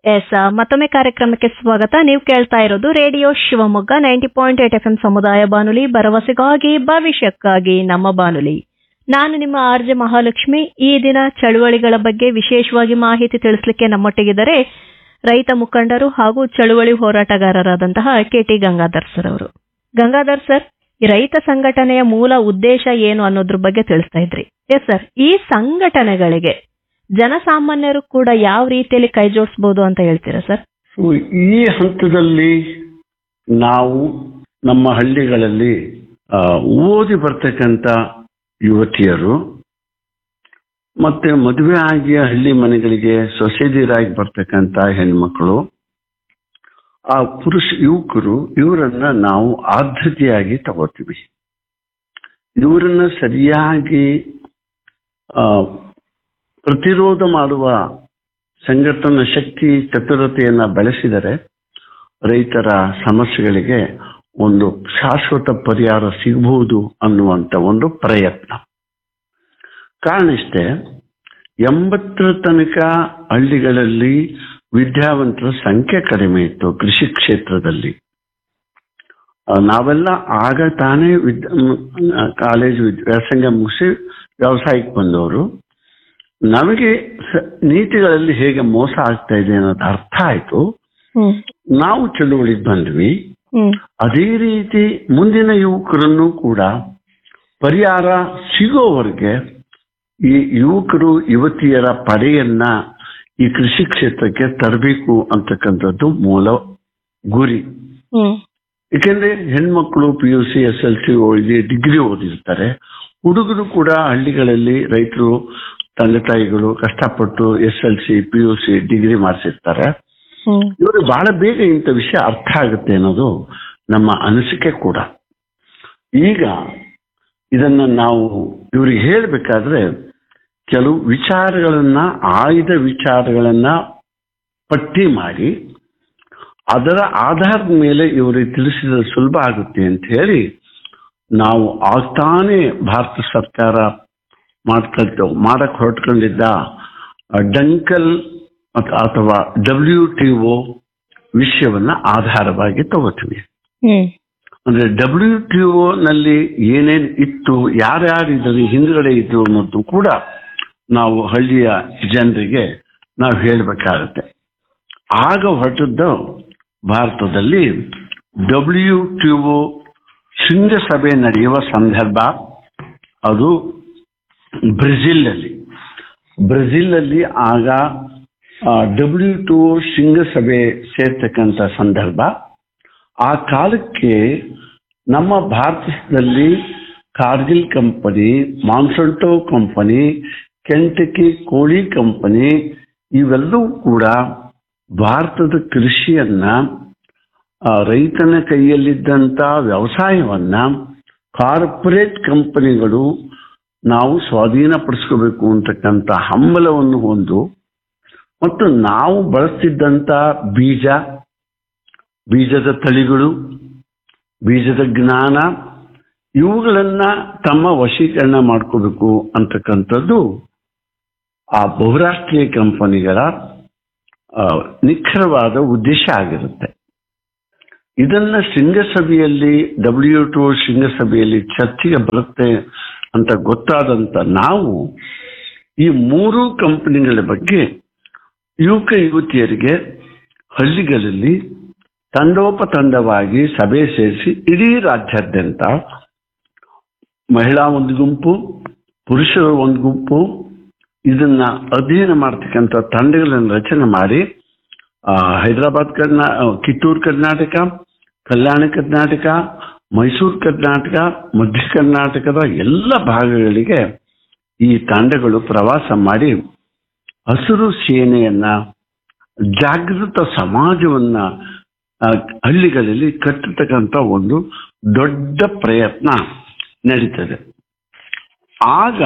S ಮತ್ತೊಮ್ಮೆ ಕಾರ್ಯಕ್ರಮಕ್ಕೆ ಸ್ವಾಗತ ನೀವು ಕೇಳ್ತಾ ಇರೋದು radio Shivamogga ninety point eight F M ಸಮುದಾಯ ಬಾನುಲಿ ಭರವಸೆಗಾಗಿ ಭವಿಷ್ಯಕ್ಕಾಗಿ ನಮ್ಮ ಬಾನುಲಿ ನಾನು ನಿಮ್ಮ ಆರ್ ಜೆ ಮಹಾಲಕ್ಷ್ಮಿ ಈ ದಿನ ಚಳುವಳಿಗಳ ಬಗ್ಗೆ ವಿಶೇಷವಾಗಿ ಮಾಹಿತಿ ತಿಳಿಸ್ಲಿಕ್ಕೆ ನಮ್ಮೊಟ್ಟಿಗಿದ್ದಾರೆ ರೈತ ಮುಖಂಡರು ಹಾಗೂ ಚಳುವಳಿ ಹೋರಾಟಗಾರರಾದಂತಹ ಕೆ ಟಿ ಗಂಗಾಧರ್ ಸರ್ ಅವರು ಗಂಗಾಧರ್ ಸರ್ ಈ ರೈತ ಸಂಘಟನೆಯ ಮೂಲ ಉದ್ದೇಶ ಏನು ಅನ್ನೋದ್ರ ಬಗ್ಗೆ ತಿಳಿಸ್ತಾ ಇದ್ರಿ ಎಸ್ ಸರ್ ಈ ಸಂಘಟನೆಗಳಿಗೆ ಜನಸಾಮಾನ್ಯರು ಕೂಡ ಯಾವ ರೀತಿಯಲ್ಲಿ ಕೈ ಜೋಡಿಸಬಹುದು ಅಂತ ಹೇಳ್ತೀರಾ ಸರ್ ಸೊ, ಈ ಹಂತದಲ್ಲಿ ನಾವು ನಮ್ಮ ಹಳ್ಳಿಗಳಲ್ಲಿ ಆ, ಓದಿ ಬರ್ತಕ್ಕಂಥ ಯುವತಿಯರು ಮತ್ತೆ ಮದುವೆ ಆಗಿ ಹಳ್ಳಿ ಮನೆಗಳಿಗೆ ಸೊಸೆದಿರಾಗಿ ಬರ್ತಕ್ಕಂಥ ಹೆಣ್ಮಕ್ಳು ಆ ಪುರುಷ ಯುವಕರು ಇವರನ್ನ ನಾವು ಆದ್ಯತೆಯಾಗಿ ತಗೋತೀವಿ ಇವರನ್ನ ಸರಿಯಾಗಿ ಆ, ಪ್ರತಿರೋಧ ಮಾಡುವ ಸಂಘಟನಾ ಶಕ್ತಿ ಚತುರತೆಯನ್ನ ಬೆಳೆಸಿದರೆ ರೈತರ ಸಮಸ್ಯೆಗಳಿಗೆ ಒಂದು ಶಾಶ್ವತ ಪರಿಹಾರ ಸಿಗಬಹುದು ಅನ್ನುವಂತ ಒಂದು ಪ್ರಯತ್ನ ಕಾರಣ ಇಷ್ಟೇ ಎಂಬತ್ತರ ತನಕ ಹಳ್ಳಿಗಳಲ್ಲಿ ವಿದ್ಯಾವಂತರ ಸಂಖ್ಯೆ ಕಡಿಮೆ ಇತ್ತು ಕೃಷಿ ಕ್ಷೇತ್ರದಲ್ಲಿ ಆ, ನಾವೆಲ್ಲ ಆಗ ತಾನೇ ವಿದ್ ಕಾಲೇಜ್ ವ್ಯಾಸಂಗ ಮುಗಿಸಿ ವ್ಯವಸಾಯಕ್ಕೆ ಬಂದವರು ನಮಗೆ ಸ- ನೀತಿಗಳಲ್ಲಿ ಹೇಗೆ ಮೋಸ ಆಗ್ತಾ ಇದೆ ಅನ್ನೋದು ಅರ್ಥ ಆಯ್ತು ಹ್ಮ್ ನಾವು ಚಳುವಳಿಗೆ ಬಂದ್ವಿ ಹ್ಮ್ ಅದೇ ರೀತಿ ಮುಂದಿನ ಯುವಕರನ್ನು ಕೂಡ ಪರಿಹಾರ ಸಿಗೋವರೆಗೆ ಈ ಯುವಕರು ಯುವತಿಯರ ಪಡೆಯನ್ನ ಈ ಕೃಷಿ ಕ್ಷೇತ್ರಕ್ಕೆ ತರಬೇಕು ಅಂತಕ್ಕಂಥದ್ದು ಮೂಲ ಗುರಿ ಹ್ಮ್ ಏಕೆಂದ್ರೆ ಹೆಣ್ಮಕ್ಳು P U C S L C ಓದಿ ಡಿಗ್ರಿ ಓದಿರ್ತಾರೆ ಹುಡುಗರು ಕೂಡ ಹಳ್ಳಿಗಳಲ್ಲಿ ರೈತರು ತಂದೆ ತಾಯಿಗಳು ಕಷ್ಟಪಟ್ಟು S L C P U C degree ಮಾಡಿಸಿರ್ತಾರೆ ಹ್ಮ್ ಇವರು ಬಹಳ ಬೇಗ ಇಂಥ ವಿಷಯ ಅರ್ಥ ಆಗುತ್ತೆ ಅನ್ನೋದು ನಮ್ಮ ಅನಿಸಿಕೆ ಕೂಡ ಈಗ ಇದನ್ನ ನಾವು ಇವರಿಗೆ ಹೇಳಬೇಕಾದ್ರೆ ಕೆಲವು ವಿಚಾರಗಳನ್ನ ಆಯ್ದ ವಿಚಾರಗಳನ್ನ ಪಟ್ಟಿ ಮಾಡಿ ಅದರ ಆಧಾರದ ಮೇಲೆ ಇವರಿಗೆ ತಿಳಿಸಿದ್ರೆ ಸುಲಭ ಆಗುತ್ತೆ ಅಂತ ಹೇಳಿ ನಾವು ಆಗ್ತಾನೆ ಭಾರತ ಸರ್ಕಾರ ಮಾಡ್ಕೊಳ್ತು ಮಾಡಕ್ ಹೊರಟ್ಕೊಂಡಿದ್ದ ಆ, ಡಂಕಲ್ ಅಥ- ಅಥವಾ ಡಬ್ಲ್ಯೂ ಟಿ ಒ ವಿಷಯವನ್ನ ಆಧಾರವಾಗಿ ತಗೋತೀವಿ ಹ್ಮ್ ಅಂದ್ರೆ ಡಬ್ಲ್ಯೂ ಟಿ ಒ ನಲ್ಲಿ ಏನೇನ್ ಇತ್ತು ಯಾರ್ಯಾರು ಇದ್ದರು ಹಿಂದ್ಗಡೆ ಇದ್ರು ಅನ್ನೋದು ಕೂಡ ನಾವು ಹಳ್ಳಿಯ ಜನರಿಗೆ ನಾವು ಹೇಳಬೇಕಾಗತ್ತೆ ಆಗ ಹೊರಟದ್ದು ಭಾರತದಲ್ಲಿ ಡಬ್ಲ್ಯೂ ಟಿ ಒ ಶೃಂಗಸಭೆ ನಡೆಯುವ ಸಂದರ್ಭ ಅದು ಬ್ರೆಜಿಲ್ನಲ್ಲಿ ಬ್ರೆಜಿಲ್ನಲ್ಲಿ ಆಗ ಡಬ್ಲ್ಯೂ ಟು ಶೃಂಗಸಭೆ ಸೇರ್ತಕ್ಕಂಥ ಸಂದರ್ಭ ಆ ಕಾಲಕ್ಕೆ ನಮ್ಮ ಭಾರತದಲ್ಲಿ Cargill company Monsanto company Kentucky ಕೋಳಿ ಕಂಪನಿ ಇವೆಲ್ಲವೂ ಕೂಡ ಭಾರತದ ಕೃಷಿಯನ್ನ ಆ, ರೈತನ ಕೈಯಲ್ಲಿದ್ದಂಥ ವ್ಯವಸಾಯವನ್ನ ಕಾರ್ಪೊರೇಟ್ ಕಂಪನಿಗಳು ನಾವು ಸ್ವಾಧೀನಪಡಿಸ್ಕೋಬೇಕು ಅಂತಕ್ಕಂಥ ಹಂಬಲವನ್ನು ಹೊಂದು ಮತ್ತು ನಾವು ಬಳಸ್ತಿದ್ದಂಥ ಬೀಜ ಬೀಜದ ತಳಿಗಳು ಬೀಜದ ಜ್ಞಾನ ಇವುಗಳನ್ನ ತಮ್ಮ ವಶೀಕರಣ ಮಾಡ್ಕೋಬೇಕು ಅಂತಕ್ಕಂಥದ್ದು ಆ ಬಹುರಾಷ್ಟ್ರೀಯ ಕಂಪನಿಗಳ ಆ, ನಿಖರವಾದ ಉದ್ದೇಶ ಆಗಿರುತ್ತೆ ಇದನ್ನ ಶೃಂಗಸಭೆಯಲ್ಲಿ ಡಬ್ಲ್ಯೂ ಟು ಶೃಂಗಸಭೆಯಲ್ಲಿ ಚರ್ಚೆಗೆ ಬರುತ್ತೆ ಅಂತ ಗೊತ್ತಾದಂತ ನಾವು ಈ ಮೂರು ಕಂಪನಿಗಳ ಬಗ್ಗೆ ಯುವಕ ಯುವತಿಯರಿಗೆ ಹಳ್ಳಿಗಳಲ್ಲಿ ತಂಡೋಪತಂಡವಾಗಿ ಸಭೆ ಸೇರಿಸಿ ಇಡೀ ರಾಜ್ಯಾದ್ಯಂತ ಮಹಿಳಾ ಒಂದು ಗುಂಪು ಪುರುಷರ ಒಂದು ಗುಂಪು ಇದನ್ನ ಅಧ್ಯಯನ ಮಾಡ್ತಕ್ಕಂಥ ತಂಡಗಳನ್ನು ರಚನೆ ಮಾಡಿ ಆ, ಹೈದರಾಬಾದ್ ಕರ್ನಾ ಆ, ಕಿತ್ತೂರು ಕರ್ನಾಟಕ ಕಲ್ಯಾಣ ಕರ್ನಾಟಕ ಮೈಸೂರು ಕರ್ನಾಟಕ ಮಧ್ಯ ಕರ್ನಾಟಕದ ಎಲ್ಲ ಭಾಗಗಳಿಗೆ ಈ ತಂಡಗಳು ಪ್ರವಾಸ ಮಾಡಿ ಹಸಿರು ಸೇನೆಯನ್ನ ಜಾಗೃತ ಸಮಾಜವನ್ನ ಆ, ಹಳ್ಳಿಗಳಲ್ಲಿ ಕಟ್ಟತಕ್ಕಂಥ ಒಂದು ದೊಡ್ಡ ಪ್ರಯತ್ನ ನಡೀತದೆ ಆಗ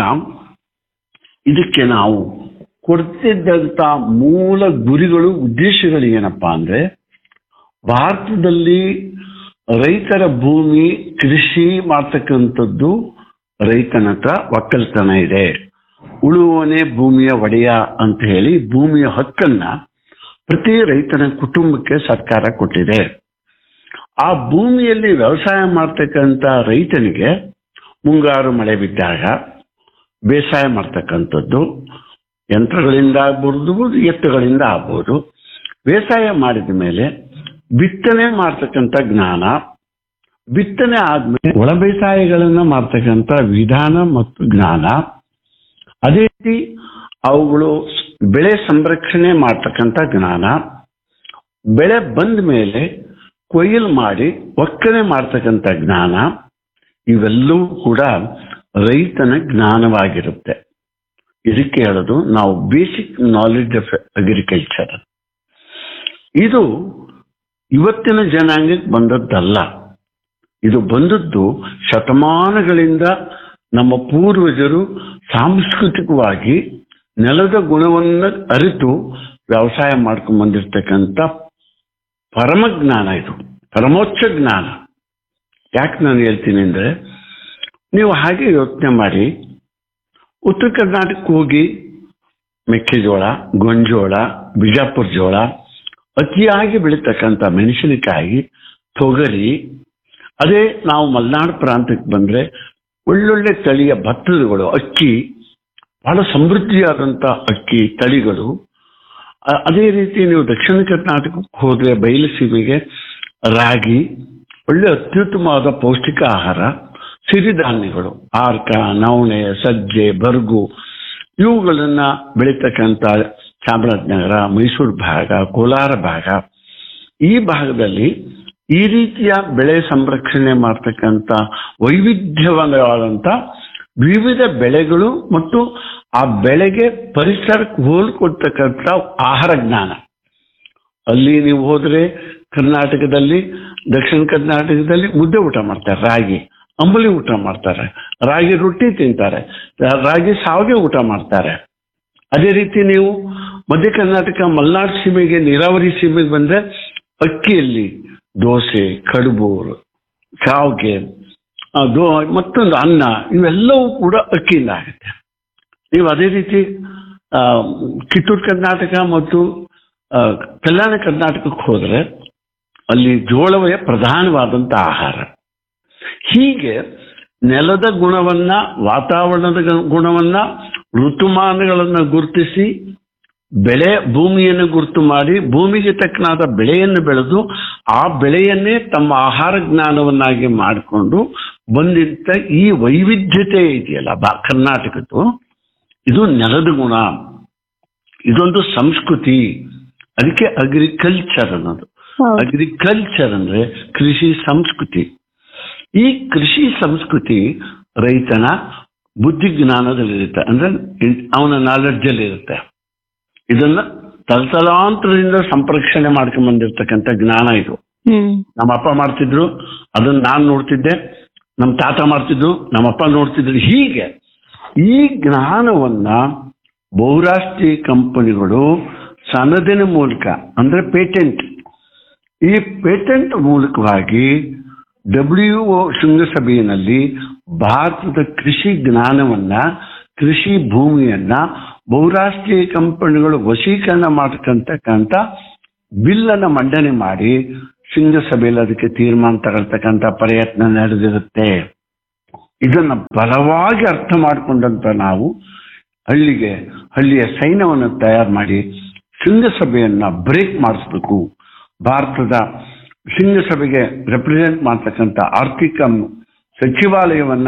ಇದಕ್ಕೆ ನಾವು ಕೊಡ್ತಿದ್ದಂಥ ಮೂಲ ಗುರಿಗಳು ಉದ್ದೇಶಗಳು ಏನಪ್ಪಾ ಅಂದ್ರೆ ಭಾರತದಲ್ಲಿ ರೈತರ ಭೂಮಿ ಕೃಷಿ ಮಾಡ್ತಕ್ಕಂಥದ್ದು ರೈತನ ಹತ್ರ ಒಕ್ಕಲ್ತನ ಇದೆ ಉಳುವವನೇ ಭೂಮಿಯ ಒಡೆಯ ಅಂತ ಹೇಳಿ ಭೂಮಿಯ ಹಕ್ಕನ್ನ ಪ್ರತಿ ರೈತನ ಕುಟುಂಬಕ್ಕೆ ಸರ್ಕಾರ ಕೊಟ್ಟಿದೆ ಆ ಭೂಮಿಯಲ್ಲಿ ವ್ಯವಸಾಯ ಮಾಡ್ತಕ್ಕಂಥ ರೈತನಿಗೆ ಮುಂಗಾರು ಮಳೆ ಬಿದ್ದಾಗ ಬೇಸಾಯ ಮಾಡ್ತಕ್ಕಂಥದ್ದು ಯಂತ್ರಗಳಿಂದ ಆಗ್ಬೋದು ಎತ್ತುಗಳಿಂದ ಆಗ್ಬೋದು ಬೇಸಾಯ ಮಾಡಿದ ಮೇಲೆ ಬಿತ್ತನೆ ಮಾಡ್ತಕ್ಕಂಥ ಜ್ಞಾನ ಬಿತ್ತನೆ ಆದ್ಮೇಲೆ ಒಳ ಬೇಸಾಯಗಳನ್ನ ಮಾಡ್ತಕ್ಕಂಥ ವಿಧಾನ ಮತ್ತು ಜ್ಞಾನ ಅದೇ ರೀತಿ ಅವುಗಳು ಬೆಳೆ ಸಂರಕ್ಷಣೆ ಮಾಡ್ತಕ್ಕಂಥ ಜ್ಞಾನ ಬೆಳೆ ಬಂದ ಮೇಲೆ ಕೊಯ್ಲು ಮಾಡಿ ಒಕ್ಕಣೆ ಮಾಡ್ತಕ್ಕಂಥ ಜ್ಞಾನ ಇವೆಲ್ಲವೂ ಕೂಡ ರೈತನ ಜ್ಞಾನವಾಗಿರುತ್ತೆ ಇದಕ್ಕೆ ಹೇಳೋದು ನಾವು ಬೇಸಿಕ್ ನಾಲೆಡ್ಜ್ ಆಫ್ ಅಗ್ರಿಕಲ್ಚರ್ ಇದು ಇವತ್ತಿನ ಜನಾಂಗಕ್ಕೆ ಬಂದದ್ದಲ್ಲ ಇದು ಬಂದದ್ದು ಶತಮಾನಗಳಿಂದ ನಮ್ಮ ಪೂರ್ವಜರು ಸಾಂಸ್ಕೃತಿಕವಾಗಿ ನೆಲದ ಗುಣವನ್ನು ಅರಿತು ವ್ಯವಸಾಯ ಮಾಡ್ಕೊಂಡು ಬಂದಿರತಕ್ಕಂಥ ಪರಮ ಜ್ಞಾನ ಇದು ಪರಮೋಚ್ಚ ಜ್ಞಾನ ಯಾಕೆ ನಾನು ಹೇಳ್ತೀನಿ ಅಂದ್ರೆ ನೀವು ಹಾಗೆ ಯೋಚನೆ ಮಾಡಿ ಉತ್ತರ ಕರ್ನಾಟಕಕ್ಕೆ ಹೋಗಿ ಮೆಕ್ಕೆಜೋಳ ಗೊಂಜೋಳ ಬಿಜಾಪುರ ಜೋಳ ಅತಿಯಾಗಿ ಬೆಳೀತಕ್ಕಂಥ ಮೆಣಸಿನಕಾಯಿ ತೊಗರಿ ಅದೇ ನಾವು ಮಲೆನಾಡು ಪ್ರಾಂತಕ್ಕೆ ಬಂದ್ರೆ ಒಳ್ಳೊಳ್ಳೆ ತಳಿಯ ಭತ್ತಗಳು ಅಕ್ಕಿ ಬಹಳ ಸಮೃದ್ಧಿಯಾದಂಥ ಅಕ್ಕಿ ತಳಿಗಳು ಅ- ಅದೇ ರೀತಿ ನೀವು ದಕ್ಷಿಣ ಕರ್ನಾಟಕಕ್ಕೆ ಹೋದ್ರೆ ಬಯಲುಸೀಮೆಗೆ ರಾಗಿ ಒಳ್ಳೆ ಅತ್ಯುತ್ತಮವಾದ ಪೌಷ್ಟಿಕ ಆಹಾರ ಸಿರಿಧಾನ್ಯಗಳು ಆರ್ಕ ನವಣೆ ಸಜ್ಜೆ ಬರ್ಗು ಇವುಗಳನ್ನ ಬೆಳೀತಕ್ಕಂಥ ಚಾಮರಾಜನಗರ ಮೈಸೂರು ಭಾಗ ಕೋಲಾರ ಭಾಗ ಈ ಭಾಗದಲ್ಲಿ ಈ ರೀತಿಯ ಬೆಳೆ ಸಂರಕ್ಷಣೆ ಮಾಡ್ತಕ್ಕಂಥ ವೈವಿಧ್ಯವಾದಂಥ ವಿವಿಧ ಬೆಳೆಗಳು ಮತ್ತು ಆ ಬೆಳೆಗೆ ಪರಿಸರಕ್ಕೆ ಹೋಲ್ಕೊಡ್ತಕ್ಕಂಥ ಆಹಾರ ಜ್ಞಾನ ಅಲ್ಲಿ ನೀವು ಹೋದ್ರೆ ಕರ್ನಾಟಕದಲ್ಲಿ ದಕ್ಷಿಣ ಕರ್ನಾಟಕದಲ್ಲಿ ಮುದ್ದೆ ಊಟ ಮಾಡ್ತಾರೆ ರಾಗಿ ಅಂಬಲಿ ಊಟ ಮಾಡ್ತಾರೆ ರಾಗಿ ರೊಟ್ಟಿ ತಿಂತಾರೆ ರಾಗಿ ಸಾವಿಗೆ ಊಟ ಮಾಡ್ತಾರೆ ಅದೇ ರೀತಿ ನೀವು ಮಧ್ಯ ಕರ್ನಾಟಕ ಮಲೆನಾಡು ಸೀಮೆಗೆ ನೀರಾವರಿ ಸೀಮೆಗೆ ಬಂದ್ರೆ ಅಕ್ಕಿಯಲ್ಲಿ ದೋಸೆ ಕಡುಬು ಶಾವ್ಗೆ ಆ, ದೋ ಮತ್ತೊಂದು ಅನ್ನ ಇವೆಲ್ಲವೂ ಕೂಡ ಅಕ್ಕಿಯಿಂದ ಆಗುತ್ತೆ ನೀವು ಅದೇ ರೀತಿ ಆ, ಕಿತ್ತೂರು ಕರ್ನಾಟಕ ಮತ್ತು ಆ, ಕಲ್ಯಾಣ ಕರ್ನಾಟಕಕ್ಕೆ ಹೋದರೆ ಅಲ್ಲಿ ಜೋಳವೇ ಪ್ರಧಾನವಾದಂಥ ಆಹಾರ ಹೀಗೆ ನೆಲದ ಗುಣವನ್ನ ವಾತಾವರಣದ ಗ- ಗುಣವನ್ನ ಋತುಮಾನಗಳನ್ನ ಗುರುತಿಸಿ ಬೆಳೆ ಭೂಮಿಯನ್ನು ಗುರುತು ಮಾಡಿ ಭೂಮಿಗೆ ತಕ್ಕನಾದ ಬೆಳೆಯನ್ನು ಬೆಳೆದು ಆ ಬೆಳೆಯನ್ನೇ ತಮ್ಮ ಆಹಾರ ಜ್ಞಾನವನ್ನಾಗಿ ಮಾಡಿಕೊಂಡು ಬಂದಿದ್ದ ಈ ವೈವಿಧ್ಯತೆ ಇದೆಯಲ್ಲ ಬಾ ಕರ್ನಾಟಕದ್ದು ಇದು ನೆಲದ ಗುಣ ಇದೊಂದು ಸಂಸ್ಕೃತಿ ಅದಕ್ಕೆ ಅಗ್ರಿಕಲ್ಚರ್ ಅನ್ನೋದು ಹೌದು ಅಗ್ರಿಕಲ್ಚರ್ ಅಂದ್ರೆ ಕೃಷಿ ಸಂಸ್ಕೃತಿ ಈ ಕೃಷಿ ಸಂಸ್ಕೃತಿ ರೈತನ ಬುದ್ಧಿ ಜ್ಞಾನದಲ್ಲಿರುತ್ತೆ ಅಂದ್ರೆ ಇನ್- ಅವನ ನಾಲೆಡ್ಜ್ ಅಲ್ಲಿ ಇರುತ್ತೆ ಇದನ್ನ ತಲತಲಾಂತರದಿಂದ ಸಂರಕ್ಷಣೆ ಮಾಡ್ಕೊಂಡ್ ಬಂದಿರತಕ್ಕಂಥ ಜ್ಞಾನ ಇದು ಹ್ಮ್ ನಮ್ಮ ಅಪ್ಪ ಮಾಡ್ತಿದ್ರು ಅದನ್ನ ನಾನು ನೋಡ್ತಿದ್ದೆ ನಮ್ಮ ತಾತ ಮಾಡ್ತಿದ್ರು ನಮ್ಮಪ್ಪ ನೋಡ್ತಿದ್ರು ಹೀಗೆ ಈ ಜ್ಞಾನವನ್ನ ಬಹುರಾಷ್ಟ್ರೀಯ ಕಂಪನಿಗಳು ಸನದಿನ ಮೂಲಕ ಅಂದ್ರೆ ಪೇಟೆಂಟ್ ಈ ಪೇಟೆಂಟ್ ಮೂಲಕವಾಗಿ ಡಬ್ಲ್ಯೂ ಒ ಶೃಂಗಸಭೆಯಲ್ಲಿ ಭಾರತದ ಕೃಷಿ ಜ್ಞಾನವನ್ನ ಕೃಷಿ ಭೂಮಿಯನ್ನ ಬಹುರಾಷ್ಟ್ರೀಯ ಕಂಪನಿಗಳು ವಶೀಕರಣ ಮಾಡತಕ್ಕಂಥ ಬಿಲ್ ಅನ್ನ ಮಂಡನೆ ಮಾಡಿ ಶೃಂಗಸಭೆಯಲ್ಲಿ ಅದಕ್ಕೆ ತೀರ್ಮಾನ ತಗೊಳ್ತಕ್ಕಂಥ ಪ್ರಯತ್ನ ನಡೆದಿರುತ್ತೆ ಇದನ್ನ ಬಲವಾಗಿ ಅರ್ಥ ಮಾಡಿಕೊಂಡಂತ ನಾವು ಹಳ್ಳಿಗೆ ಹಳ್ಳಿಯ ಸೈನ್ಯವನ್ನು ತಯಾರು ಮಾಡಿ ಶೃಂಗಸಭೆಯನ್ನ ಬ್ರೇಕ್ ಮಾಡಿಸ್ಬೇಕು ಭಾರತದ ಶೃಂಗಸಭೆಗೆ ರೆಪ್ರೆಸೆಂಟ್ ಮಾಡ್ತಕ್ಕಂಥ ಆರ್ಥಿಕ ಸಚಿವಾಲಯವನ್ನ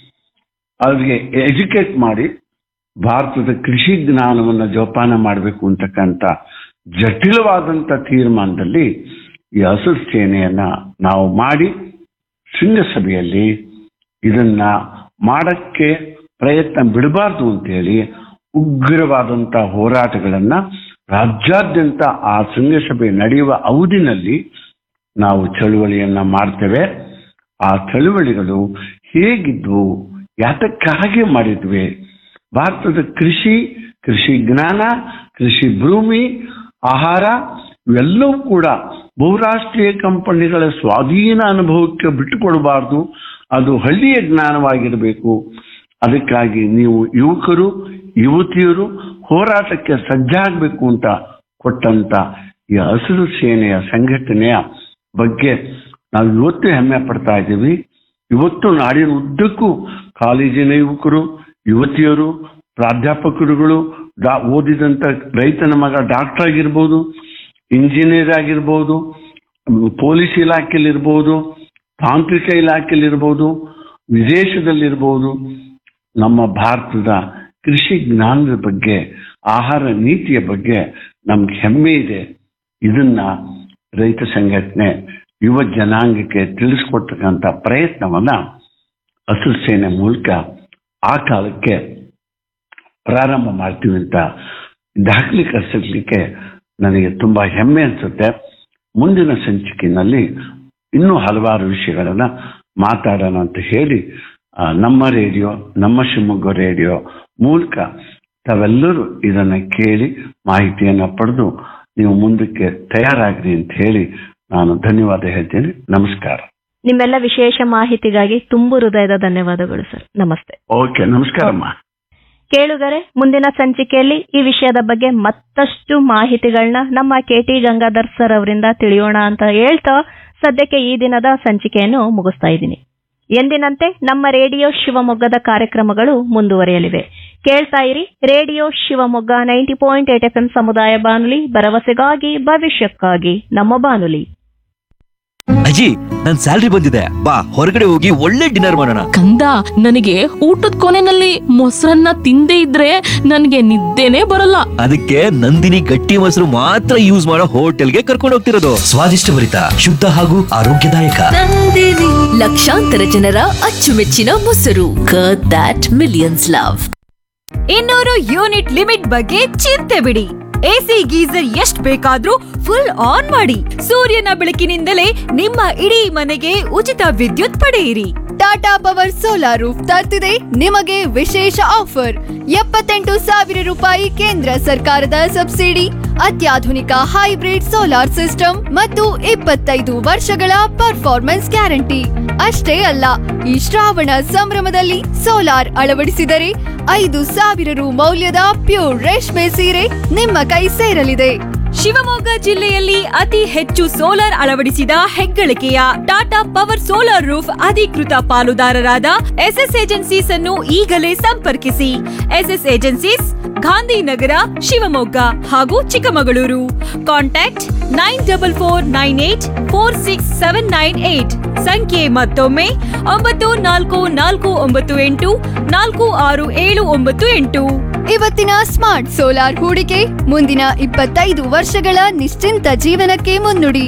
ಅವ್ರಿಗೆ ಎಜುಕೇಟ್ ಮಾಡಿ ಭಾರತದ ಕೃಷಿ ಜ್ಞಾನವನ್ನ ಜೋಪಾನ ಮಾಡಬೇಕು ಅಂತಕ್ಕಂಥ ಜಟಿಲವಾದಂಥ ತೀರ್ಮಾನದಲ್ಲಿ ಈ ಹಸಿರು ಸೇನೆಯನ್ನ ನಾವು ಮಾಡಿ ಶೃಂಗಸಭೆಯಲ್ಲಿ ಇದನ್ನ ಮಾಡಕ್ಕೆ ಪ್ರಯತ್ನ ಬಿಡಬಾರ್ದು ಅಂತೇಳಿ ಉಗ್ರವಾದಂಥ ಹೋರಾಟಗಳನ್ನ ರಾಜ್ಯಾದ್ಯಂತ ಆ ಶೃಂಗಸಭೆ ನಡೆಯುವ ಅವಧಿನಲ್ಲಿ ನಾವು ಚಳುವಳಿಯನ್ನ ಮಾಡ್ತೇವೆ ಆ ಚಳುವಳಿಗಳು ಹೇಗಿದ್ವು ಯಾತಕ್ಕಾಗಿ ಮಾಡಿದ್ವಿ ಭಾರತದ ಕೃಷಿ ಕೃಷಿ ಜ್ಞಾನ ಕೃಷಿ ಭೂಮಿ ಆಹಾರ ಇವೆಲ್ಲವೂ ಕೂಡ ಬಹುರಾಷ್ಟ್ರೀಯ ಕಂಪನಿಗಳ ಸ್ವಾಧೀನ ಅನುಭವಕ್ಕೆ ಬಿಟ್ಟುಕೊಡಬಾರ್ದು ಅದು ಹಳ್ಳಿಯ ಜ್ಞಾನವಾಗಿರಬೇಕು ಅದಕ್ಕಾಗಿ ನೀವು ಯುವಕರು ಯುವತಿಯರು ಹೋರಾಟಕ್ಕೆ ಸಜ್ಜಾಗಬೇಕು ಅಂತ ಕೊಟ್ಟಂತ ಈ ಹಸಿರು ಸೇನೆಯ ಸಂಘಟನೆಯ ಬಗ್ಗೆ ನಾವು ಇವತ್ತು ಹೆಮ್ಮೆ ಪಡ್ತಾ ಇದ್ದೀವಿ ಇವತ್ತು ನಾಡಿನ ಉದ್ದಕ್ಕೂ ಕಾಲೇಜಿನ ಯುವಕರು ಯುವತಿಯರು ಪ್ರಾಧ್ಯಾಪಕರುಗಳು ಡಾ ಓದಿದಂತ ರೈತನ ಮಗ ಡಾಕ್ಟರ್ ಆಗಿರ್ಬೋದು ಇಂಜಿನಿಯರ್ ಆಗಿರ್ಬೋದು ಪೊಲೀಸ್ ಇಲಾಖೆಯಲ್ಲಿರ್ಬೋದು ತಾಂತ್ರಿಕ ಇಲಾಖೆಯಲ್ಲಿರ್ಬೋದು ವಿದೇಶದಲ್ಲಿರ್ಬೋದು ನಮ್ಮ ಭಾರತದ ಕೃಷಿ ಜ್ಞಾನದ ಬಗ್ಗೆ ಆಹಾರ ನೀತಿಯ ಬಗ್ಗೆ ನಮ್ಗೆ ಹೆಮ್ಮೆ ಇದೆ ಇದನ್ನ ರೈತ ಸಂಘಟನೆ ಯುವ ಜನಾಂಗಕ್ಕೆ ತಿಳಿಸ್ಕೊಡ್ತಕ್ಕಂಥ ಪ್ರಯತ್ನವನ್ನ ಹಸಿರು ಸೇನೆ ಮೂಲಕ ಆ ಕಾಲಕ್ಕೆ ಪ್ರಾರಂಭ ಮಾಡ್ತೀವಿ ಅಂತ ದಾಖಲೀಕರಿಸಲಿಕ್ಕೆ ನನಗೆ ತುಂಬಾ ಹೆಮ್ಮೆ ಅನ್ಸುತ್ತೆ ಮುಂದಿನ ಸಂಚಿಕೆಯಲ್ಲಿ ಇನ್ನೂ ಹಲವಾರು ವಿಷಯಗಳನ್ನ ಮಾತಾಡೋಣ ಅಂತ ಹೇಳಿ ಆ, ನಮ್ಮ ರೇಡಿಯೋ ನಮ್ಮ ಶಿವಮೊಗ್ಗ ರೇಡಿಯೋ ಮೂಲಕ ತಾವೆಲ್ಲರೂ ಇದನ್ನ ಕೇಳಿ ಮಾಹಿತಿಯನ್ನ ಪಡೆದು ನೀವು ಮುಂದಕ್ಕೆ ತಯಾರಾಗ್ರಿ ಅಂತ ಹೇಳಿ ನಾನು ಧನ್ಯವಾದ ಹೇಳ್ತೇನೆ ನಮಸ್ಕಾರ ನಿಮ್ಮೆಲ್ಲ ವಿಶೇಷ ಮಾಹಿತಿಗಾಗಿ ತುಂಬು ಹೃದಯದ ಧನ್ಯವಾದಗಳು ಸರ್ ನಮಸ್ತೆ ಓಕೆ ನಮಸ್ಕಾರಮ್ಮ ಕೇಳುಗರೆ ಮುಂದಿನ ಸಂಚಿಕೆಯಲ್ಲಿ ಈ ವಿಷಯದ ಬಗ್ಗೆ ಮತ್ತಷ್ಟು ಮಾಹಿತಿಗಳನ್ನ ನಮ್ಮ ಕೆ ಟಿ ಗಂಗಾಧರ್ ಸರ್ ಅವರಿಂದ ತಿಳಿಯೋಣ ಅಂತ ಹೇಳ್ತಾ ಸದ್ಯಕ್ಕೆ ಈ ದಿನದ ಸಂಚಿಕೆಯನ್ನು ಮುಗಿಸ್ತಾ ಇದ್ದೀನಿ ಎಂದಿನಂತೆ ನಮ್ಮ ರೇಡಿಯೋ ಶಿವಮೊಗ್ಗದ ಕಾರ್ಯಕ್ರಮಗಳು ಮುಂದುವರಿಯಲಿವೆ ಕೇಳ್ತಾ ಇರಿ radio Shivamogga ninety point eight F ಸಮುದಾಯ ಬಾನುಲಿ ಭರವಸೆಗಾಗಿ ಭವಿಷ್ಯಕ್ಕಾಗಿ ನಮ್ಮ ಬಾನುಲಿ ಅಜ್ಜಿ ನನ್ ಸ್ಯಾಲ್ರಿ ಬಂದಿದೆ ಬಾ ಹೊರಗಡೆ ಹೋಗಿ ಒಳ್ಳೆ ಡಿನ್ನರ್ ಮಾಡೋಣ ಕಂದ ನನಗೆ ಊಟದ ಕೊನೆನಲ್ಲಿ ಮೊಸರನ್ನ ತಿಂದೇ ಇದ್ರೆ ನನಗೆ ನಿದ್ದೆನೆ ಬರಲ್ಲ ಅದಕ್ಕೆ ನಂದಿನಿ ಗಟ್ಟಿ ಮೊಸರು ಮಾತ್ರ ಯೂಸ್ ಮಾಡೋ ಹೋಟೆಲ್ಗೆ ಕರ್ಕೊಂಡು ಹೋಗ್ತಿರೋದು ಸ್ವಾದಿಷ್ಟಭರಿತ ಶುದ್ಧ ಹಾಗೂ ಆರೋಗ್ಯದಾಯಕ ಲಕ್ಷಾಂತರ ಜನರ ಅಚ್ಚುಮೆಚ್ಚಿನ ಮೊಸರು ದಟ್ ಮಿಲಿಯನ್ಸ್ ಲವ್ ಇನ್ನೂರು ಯೂನಿಟ್ ಲಿಮಿಟ್ ಬಗ್ಗೆ ಚಿಂತೆ ಬಿಡಿ ಎಸಿ ಗೀಸರ್ ಎಷ್ಟ್ ಬೇಕಾದ್ರೂ ಫುಲ್ ಆನ್ ಮಾಡಿ ಸೂರ್ಯನ ಬೆಳಕಿನಿಂದಲೇ ನಿಮ್ಮ ಇಡೀ ಮನೆಗೆ ಉಚಿತ ವಿದ್ಯುತ್ ಪಡೆಯಿರಿ ಟಾಟಾ ಪವರ್ ಸೋಲಾರ್ ರೂಫ್ ತರ್ತಿದೆ ನಿಮಗೆ ವಿಶೇಷ ಆಫರ್ ಎಪ್ಪತ್ತೆಂಟು ಸಾವಿರ ರೂಪಾಯಿ ಕೇಂದ್ರ ಸರ್ಕಾರದ ಸಬ್ಸಿಡಿ ಅತ್ಯಾಧುನಿಕ ಹೈಬ್ರಿಡ್ ಸೋಲಾರ್ ಸಿಸ್ಟಮ್ ಮತ್ತು ಇಪ್ಪತ್ತೈದು ವರ್ಷಗಳ ಪರ್ಫಾರ್ಮೆನ್ಸ್ ಗ್ಯಾರಂಟಿ ಅಷ್ಟೇ ಅಲ್ಲ ಈ ಶ್ರಾವಣ ಸಂಭ್ರಮದಲ್ಲಿ ಸೋಲಾರ್ ಅಳವಡಿಸಿದರೆ ಐದು ಸಾವಿರ ರು ಮೌಲ್ಯದ ಪ್ಯೂರ್ ರೇಷ್ಮೆ ಸೀರೆ ನಿಮ್ಮ ಕೈ ಸೇರಲಿದೆ ಶಿವಮೊಗ್ಗ ಜಿಲ್ಲೆಯಲ್ಲಿ ಅತಿ ಹೆಚ್ಚು ಸೋಲಾರ್ ಅಳವಡಿಸಿದ ಹೆಗ್ಗಳಿಕೆಯ ಟಾಟಾ ಪವರ್ ಸೋಲಾರ್ ರೂಫ್ ಅಧಿಕೃತ ಪಾಲುದಾರರಾದ ಎಸ್ಎಸ್ ಏಜೆನ್ಸೀಸ್ ಅನ್ನು ಈಗಲೇ ಸಂಪರ್ಕಿಸಿ ಎಸ್ಎಸ್ ಏಜೆನ್ಸೀಸ್ ಗಾಂಧಿನಗರ ಶಿವಮೊಗ್ಗ ಹಾಗೂ Chikkamagaluru contact nine double four nine eight four six seven nine eight ಸಂಖ್ಯೆ ಮತ್ತೊಮ್ಮೆ ಒಂಬತ್ತು ನಾಲ್ಕು ನಾಲ್ಕು ಒಂಬತ್ತು ಎಂಟು ನಾಲ್ಕು ಆರು ಏಳು ಒಂಬತ್ತು ಎಂಟು ಇವತ್ತಿನ ಸ್ಮಾರ್ಟ್ ಸೋಲಾರ್ ಹೂಡಿಕೆ ಮುಂದಿನ ಇಪ್ಪತ್ತೈದು ವರ್ಷಗಳ ನಿಶ್ಚಿಂತ ಜೀವನಕ್ಕೆ ಮುನ್ನುಡಿ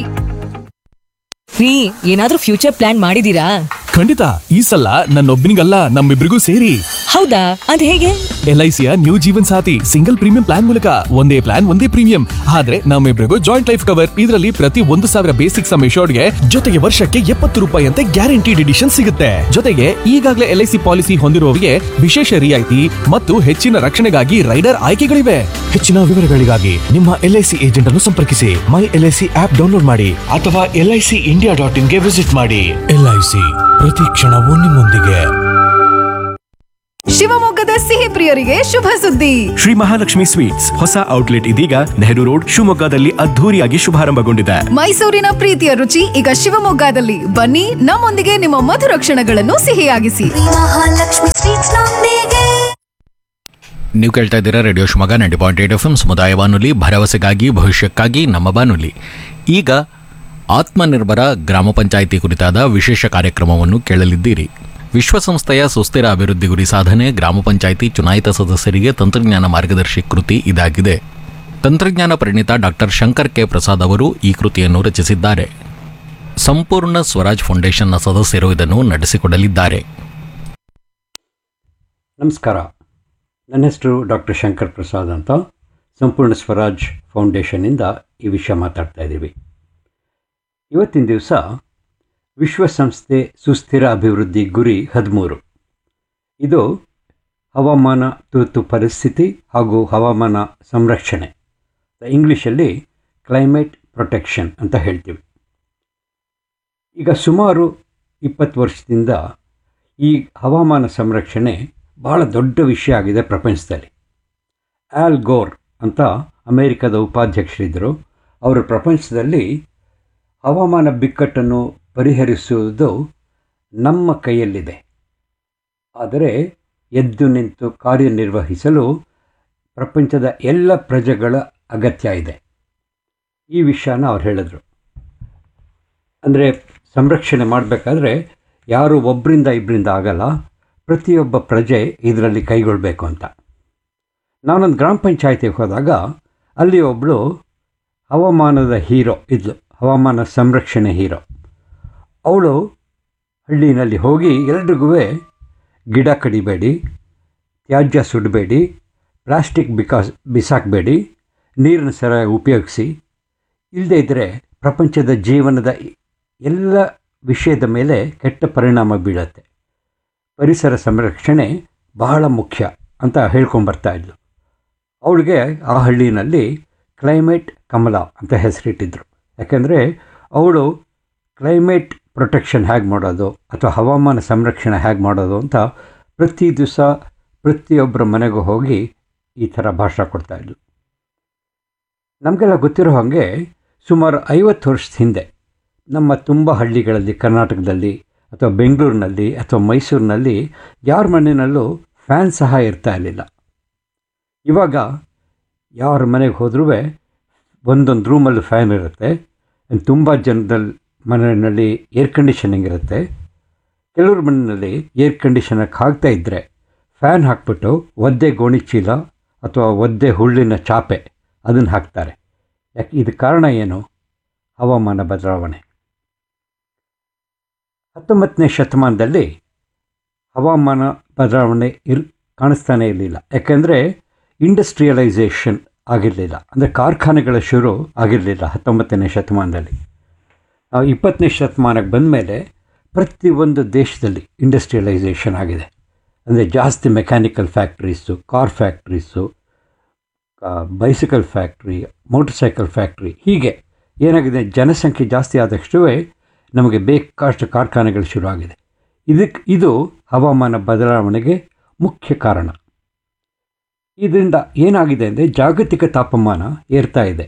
ರೀ ಏನಾದ್ರೂ ಫ್ಯೂಚರ್ ಪ್ಲಾನ್ ಮಾಡಿದೀರಾ ಖಂಡಿತ ಈ ಸಲ ನನ್ನೊಬ್ಬನಿಗಲ್ಲ ನಮ್ಮಿಬ್ರಿಗೂ ಸೇರಿ ಹೌದಾ ಅದ್ ಹೇಗೆ ಎಲ್ ಐ ಸಿಯ new Jeevan Saathi single premium plan ಮೂಲಕ ಒಂದೇ ಪ್ಲಾನ್ ಒಂದೇ ಪ್ರೀಮಿಯಂ ಆದ್ರೆ ನಮ್ಮಿಬ್ರಿಗೂ ಜಾಯಿಂಟ್ ಲೈಫ್ ಕವರ್ ಇದರಲ್ಲಿ ಪ್ರತಿ ಒಂದು ಸಾವಿರ ಬೇಸಿಕ್ ಸಮ್ ಗೆ ಜೊತೆಗೆ ವರ್ಷಕ್ಕೆ ಎಪ್ಪತ್ತು ರೂಪಾಯಿ ಅಂತೆ ಗ್ಯಾರಂಟಿಡ್ ಎಡಿಷನ್ ಸಿಗುತ್ತೆ ಜೊತೆಗೆ ಈಗಾಗಲೇ ಎಲ್ ಐ ಸಿ ಪಾಲಿಸಿ ಹೊಂದಿರುವವರಿಗೆ ವಿಶೇಷ ರಿಯಾಯಿತಿ ಮತ್ತು ಹೆಚ್ಚಿನ ರಕ್ಷಣೆಗಾಗಿ ರೈಡರ್ ಆಯ್ಕೆಗಳಿವೆ ಹೆಚ್ಚಿನ ವಿವರಗಳಿಗಾಗಿ ನಿಮ್ಮ ಎಲ್ ಐ ಸಿ ಏಜೆಂಟ್ ಅನ್ನು ಸಂಪರ್ಕಿಸಿ my L I C app download ಮಾಡಿ ಅಥವಾ L I C India dot ಇನ್ಗೆ ವಿಸಿಟ್ ಮಾಡಿ ಎಲ್ ಐ ಸಿ ಪ್ರತಿ ಕ್ಷಣವೂ ನಿಮ್ಮೊಂದಿಗೆ ಶಿವಮೊಗ್ಗದ ಸಿಹಿ ಪ್ರಿಯರಿಗೆ ಶುಭ ಸುದ್ದಿ ಶ್ರೀ ಮಹಾಲಕ್ಷ್ಮಿ ಸ್ವೀಟ್ಸ್ ಹೊಸ ಔಟ್ಲೆಟ್ ಇದೀಗ ನೆಹರು ರೋಡ್ ಶಿವಮೊಗ್ಗದಲ್ಲಿ ಅದ್ಧೂರಿಯಾಗಿ ಶುಭಾರಂಭಗೊಂಡಿದೆ ಮೈಸೂರಿನ ಪ್ರೀತಿಯ ರುಚಿ ಈಗ ಶಿವಮೊಗ್ಗದಲ್ಲಿ ಬನ್ನಿ ನಮ್ಮೊಂದಿಗೆ ನಿಮ್ಮ ಮಧುರ ಕ್ಷಣಗಳನ್ನು ಸಿಹಿಯಾಗಿಸಿ ನೀವು ಕೇಳ್ತಾ ಇದ್ದೀರಾ radio Shivamogga ninety point eight F M ಸಮುದಾಯ ಬಾನುಲಿ ಭರವಸೆಗಾಗಿ ಭವಿಷ್ಯಕ್ಕಾಗಿ ನಮ್ಮ ಬಾನುಲಿ ಈಗ ಆತ್ಮನಿರ್ಭರ ಗ್ರಾಮ ಪಂಚಾಯಿತಿ ಕುರಿತಾದ ವಿಶೇಷ ಕಾರ್ಯಕ್ರಮವನ್ನು ಕೇಳಲಿದ್ದೀರಿ ವಿಶ್ವಸಂಸ್ಥೆಯ ಸುಸ್ಥಿರ ಅಭಿವೃದ್ಧಿ ಗುರಿ ಸಾಧನೆ ಗ್ರಾಮ ಪಂಚಾಯಿತಿ ಚುನಾಯಿತ ಸದಸ್ಯರಿಗೆ ತಂತ್ರಜ್ಞಾನ ಮಾರ್ಗದರ್ಶಿ ಕೃತಿ ಇದಾಗಿದೆ ತಂತ್ರಜ್ಞಾನ ಪರಿಣಿತ ಡಾಕ್ಟರ್ ಶಂಕರ್ ಕೆ ಪ್ರಸಾದ್ ಅವರು ಈ ಕೃತಿಯನ್ನು ರಚಿಸಿದ್ದಾರೆ ಸಂಪೂರ್ಣ ಸ್ವರಾಜ್ ಫೌಂಡೇಶನ್ನ ಸದಸ್ಯರು ಇದನ್ನು ನಡೆಸಿಕೊಡಲಿದ್ದಾರೆ ನಮಸ್ಕಾರ ನನ್ನ ಹೆಸರು ಡಾಕ್ಟರ್ ಶಂಕರ್ ಪ್ರಸಾದ್ ಅಂತ ಸಂಪೂರ್ಣ ಸ್ವರಾಜ್ ಫೌಂಡೇಶನ್ನಿಂದ ಈ ವಿಷಯ ಮಾತಾಡ್ತಾ ಇದ್ದೀವಿ ಇವತ್ತಿನ ದಿವಸ ವಿಶ್ವಸಂಸ್ಥೆ ಸುಸ್ಥಿರ ಅಭಿವೃದ್ಧಿ ಗುರಿ ಹದಿಮೂರು ಇದು ಹವಾಮಾನ ತುರ್ತು ಪರಿಸ್ಥಿತಿ ಹಾಗೂ ಹವಾಮಾನ ಸಂರಕ್ಷಣೆ ಇಂಗ್ಲೀಷಲ್ಲಿ ಕ್ಲೈಮೇಟ್ ಪ್ರೊಟೆಕ್ಷನ್ ಅಂತ ಹೇಳ್ತೀವಿ ಈಗ ಸುಮಾರು ಇಪ್ಪತ್ತು ವರ್ಷದಿಂದ ಈ ಹವಾಮಾನ ಸಂರಕ್ಷಣೆ ಭಾಳ ದೊಡ್ಡ ವಿಷಯ ಆಗಿದೆ ಪ್ರಪಂಚದಲ್ಲಿ ಆಲ್ ಗೋರ್ ಅಂತ ಅಮೇರಿಕದ ಉಪಾಧ್ಯಕ್ಷರಿದ್ದರು ಅವರು ಪ್ರಪಂಚದಲ್ಲಿ ಹವಾಮಾನ ಬಿಕ್ಕಟ್ಟನ್ನು ಪರಿಹರಿಸುವುದು ನಮ್ಮ ಕೈಯಲ್ಲಿದೆ ಆದರೆ ಎದ್ದು ನಿಂತು ಕಾರ್ಯನಿರ್ವಹಿಸಲು ಪ್ರಪಂಚದ ಎಲ್ಲ ಪ್ರಜೆಗಳ ಅಗತ್ಯ ಇದೆ ಈ ವಿಷಯನ ಅವ್ರು ಹೇಳಿದ್ರು ಅಂದರೆ ಸಂರಕ್ಷಣೆ ಮಾಡಬೇಕಾದ್ರೆ ಯಾರು ಒಬ್ಬರಿಂದ ಇಬ್ಬರಿಂದ ಆಗಲ್ಲ ಪ್ರತಿಯೊಬ್ಬ ಪ್ರಜೆ ಇದರಲ್ಲಿ ಕೈಗೊಳ್ಳಬೇಕು ಅಂತ ನಾನೊಂದು ಗ್ರಾಮ ಪಂಚಾಯತಿಗೆ ಹೋದಾಗ ಅಲ್ಲಿ ಒಬ್ಬಳು ಹವಾಮಾನದ ಹೀರೋ ಇದ್ಲು ಹವಾಮಾನ ಸಂರಕ್ಷಣೆ ಹೀರೋ ಅವಳು ಹಳ್ಳಿನಲ್ಲಿ ಹೋಗಿ ಎಲ್ರಿಗೂ ಗಿಡ ಕಡಿಬೇಡಿ ತ್ಯಾಜ್ಯ ಸುಡಬೇಡಿ ಪ್ಲಾಸ್ಟಿಕ್ ಬಿಕಾಸ್ ಬಿಸಾಕಬೇಡಿ ನೀರನ್ನು ಸರಿಯಾಗಿ ಉಪಯೋಗಿಸಿ ಇಲ್ಲದೇ ಇದ್ದರೆ ಪ್ರಪಂಚದ ಜೀವನದ ಎಲ್ಲ ವಿಷಯದ ಮೇಲೆ ಕೆಟ್ಟ ಪರಿಣಾಮ ಬೀಳತ್ತೆ ಪರಿಸರ ಸಂರಕ್ಷಣೆ ಬಹಳ ಮುಖ್ಯ ಅಂತ ಹೇಳ್ಕೊಂಬರ್ತಾ ಇದ್ಲು ಅವಳಿಗೆ ಆ ಹಳ್ಳಿನಲ್ಲಿ ಕ್ಲೈಮೇಟ್ ಕಮಲ ಅಂತ ಹೆಸರಿಟ್ಟಿದ್ರು ಯಾಕೆಂದರೆ ಅವಳು ಕ್ಲೈಮೇಟ್ ಪ್ರೊಟೆಕ್ಷನ್ ಹೇಗೆ ಮಾಡೋದು ಅಥವಾ ಹವಾಮಾನ ಸಂರಕ್ಷಣೆ ಹೇಗೆ ಮಾಡೋದು ಅಂತ ಪ್ರತಿ ದಿವಸ ಪ್ರತಿಯೊಬ್ಬರ ಮನೆಗೂ ಹೋಗಿ ಈ ಥರ ಭಾಷಣ ಕೊಡ್ತಾಯಿದ್ಲು ನಮಗೆಲ್ಲ ಗೊತ್ತಿರೋ ಹಾಗೆ ಸುಮಾರು ಐವತ್ತು ವರ್ಷದ ಹಿಂದೆ ನಮ್ಮ ತುಂಬ ಹಳ್ಳಿಗಳಲ್ಲಿ ಕರ್ನಾಟಕದಲ್ಲಿ ಅಥವಾ ಬೆಂಗಳೂರಿನಲ್ಲಿ ಅಥವಾ ಮೈಸೂರಿನಲ್ಲಿ ಯಾರ ಮನೆಯಲ್ಲೂ ಫ್ಯಾನ್ ಸಹ ಇರ್ತಾ ಇರಲಿಲ್ಲ ಇವಾಗ ಯಾರ ಮನೆಗೆ ಹೋದ್ರೂ ಒಂದೊಂದು ರೂಮಲ್ಲಿ ಫ್ಯಾನ್ ಇರುತ್ತೆ ತುಂಬ ಜನದಲ್ಲಿ ಮನೆಯಲ್ಲಿ ಏರ್ ಕಂಡೀಷನಿಂಗ್ ಇರುತ್ತೆ ಕೆಲವ್ರ ಮನೆಯಲ್ಲಿ ಏರ್ ಕಂಡೀಷನಕ್ಕೆ ಹಾಕ್ತಾ ಇದ್ದರೆ ಫ್ಯಾನ್ ಹಾಕ್ಬಿಟ್ಟು ಒದ್ದೆ ಗೋಣಿ ಚೀಲ ಅಥವಾ ಒದ್ದೆ ಹುಳ್ಳಿನ ಚಾಪೆ ಅದನ್ನು ಹಾಕ್ತಾರೆ ಯಾಕೆ ಇದು ಕಾರಣ ಏನು ಹವಾಮಾನ ಬದಲಾವಣೆ ಹತ್ತೊಂಬತ್ತನೇ ಶತಮಾನದಲ್ಲಿ ಹವಾಮಾನ ಬದಲಾವಣೆ ಇರ್ ಕಾಣಿಸ್ತಾನೆ ಇರಲಿಲ್ಲ ಯಾಕೆಂದರೆ ಇಂಡಸ್ಟ್ರಿಯಲೈಸೇಷನ್ ಆಗಿರಲಿಲ್ಲ ಅಂದರೆ ಕಾರ್ಖಾನೆಗಳ ಶುರು ಆಗಿರಲಿಲ್ಲ ಹತ್ತೊಂಬತ್ತನೇ ಶತಮಾನದಲ್ಲಿ ನಾವು ಇಪ್ಪತ್ತನೇ ಶತಮಾನಕ್ಕೆ ಬಂದ ಮೇಲೆ ಪ್ರತಿಯೊಂದು ದೇಶದಲ್ಲಿ ಇಂಡಸ್ಟ್ರಿಯಲೈಸೇಷನ್ ಆಗಿದೆ ಅಂದರೆ ಜಾಸ್ತಿ mechanical factories car factories bicycle factory motor cycle factory ಹೀಗೆ ಏನಾಗಿದೆ ಜನಸಂಖ್ಯೆ ಜಾಸ್ತಿ ಆದಷ್ಟು ನಮಗೆ ಬೇಕಾಷ್ಟು ಕಾರ್ಖಾನೆಗಳು ಶುರುವಾಗಿದೆ ಇದಕ್ಕೆ ಇದು ಹವಾಮಾನ ಬದಲಾವಣೆಗೆ ಮುಖ್ಯ ಕಾರಣ ಇದರಿಂದ ಏನಾಗಿದೆ ಅಂದರೆ ಜಾಗತಿಕ ತಾಪಮಾನ ಏರ್ತಾ ಇದೆ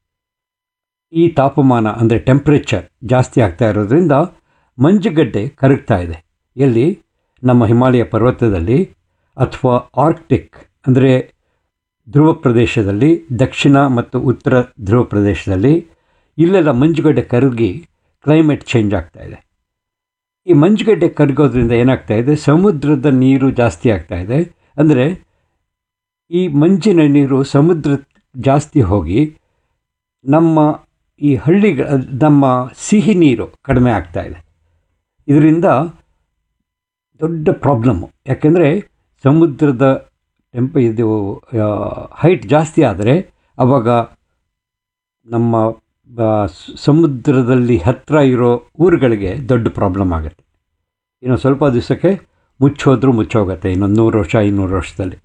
ಈ ತಾಪಮಾನ ಅಂದರೆ ಟೆಂಪ್ರೇಚರ್ ಜಾಸ್ತಿ ಆಗ್ತಾ ಇರೋದ್ರಿಂದ ಮಂಜುಗಡ್ಡೆ ಕರಗ್ತಾ ಇದೆ ಎಲ್ಲಿ ನಮ್ಮ ಹಿಮಾಲಯ ಪರ್ವತದಲ್ಲಿ ಅಥವಾ ಆರ್ಕ್ಟಿಕ್ ಅಂದರೆ ಧ್ರುವ ಪ್ರದೇಶದಲ್ಲಿ ದಕ್ಷಿಣ ಮತ್ತು ಉತ್ತರ ಧ್ರುವ ಪ್ರದೇಶದಲ್ಲಿ ಇಲ್ಲೆಲ್ಲ ಮಂಜುಗಡ್ಡೆ ಕರಗಿ ಕ್ಲೈಮೇಟ್ ಚೇಂಜ್ ಆಗ್ತಾ ಇದೆ ಈ ಮಂಜುಗಡ್ಡೆ ಕರಗೋದ್ರಿಂದ ಏನಾಗ್ತಾ ಇದೆ ಸಮುದ್ರದ ನೀರು ಜಾಸ್ತಿ ಆಗ್ತಾ ಇದೆ ಅಂದರೆ ಈ ಮಂಜಿನ ನೀರು ಸಮುದ್ರ ಜಾಸ್ತಿ ಹೋಗಿ ನಮ್ಮ ಈ ಹಳ್ಳಿಗಳ ನಮ್ಮ ಸಿಹಿ ನೀರು ಕಡಿಮೆ ಆಗ್ತಾ ಇದೆ ಇದರಿಂದ ದೊಡ್ಡ ಪ್ರಾಬ್ಲಮ್ಮು ಯಾಕೆಂದರೆ ಸಮುದ್ರದ ಟೆಂಪ ಇದು ಹೈಟ್ ಜಾಸ್ತಿ ಆದರೆ ಆವಾಗ ನಮ್ಮ ಸಮುದ್ರದಲ್ಲಿ ಹತ್ತಿರ ಇರೋ ಊರುಗಳಿಗೆ ದೊಡ್ಡ ಪ್ರಾಬ್ಲಮ್ ಆಗುತ್ತೆ ಇನ್ನು ಸ್ವಲ್ಪ ದಿವಸಕ್ಕೆ ಮುಚ್ಚೋದ್ರೂ ಮುಚ್ಚೋಗುತ್ತೆ ಇನ್ನೊಂದು ನೂರು ವರ್ಷ ಇನ್ನೂರು ವರ್ಷದಲ್ಲಿ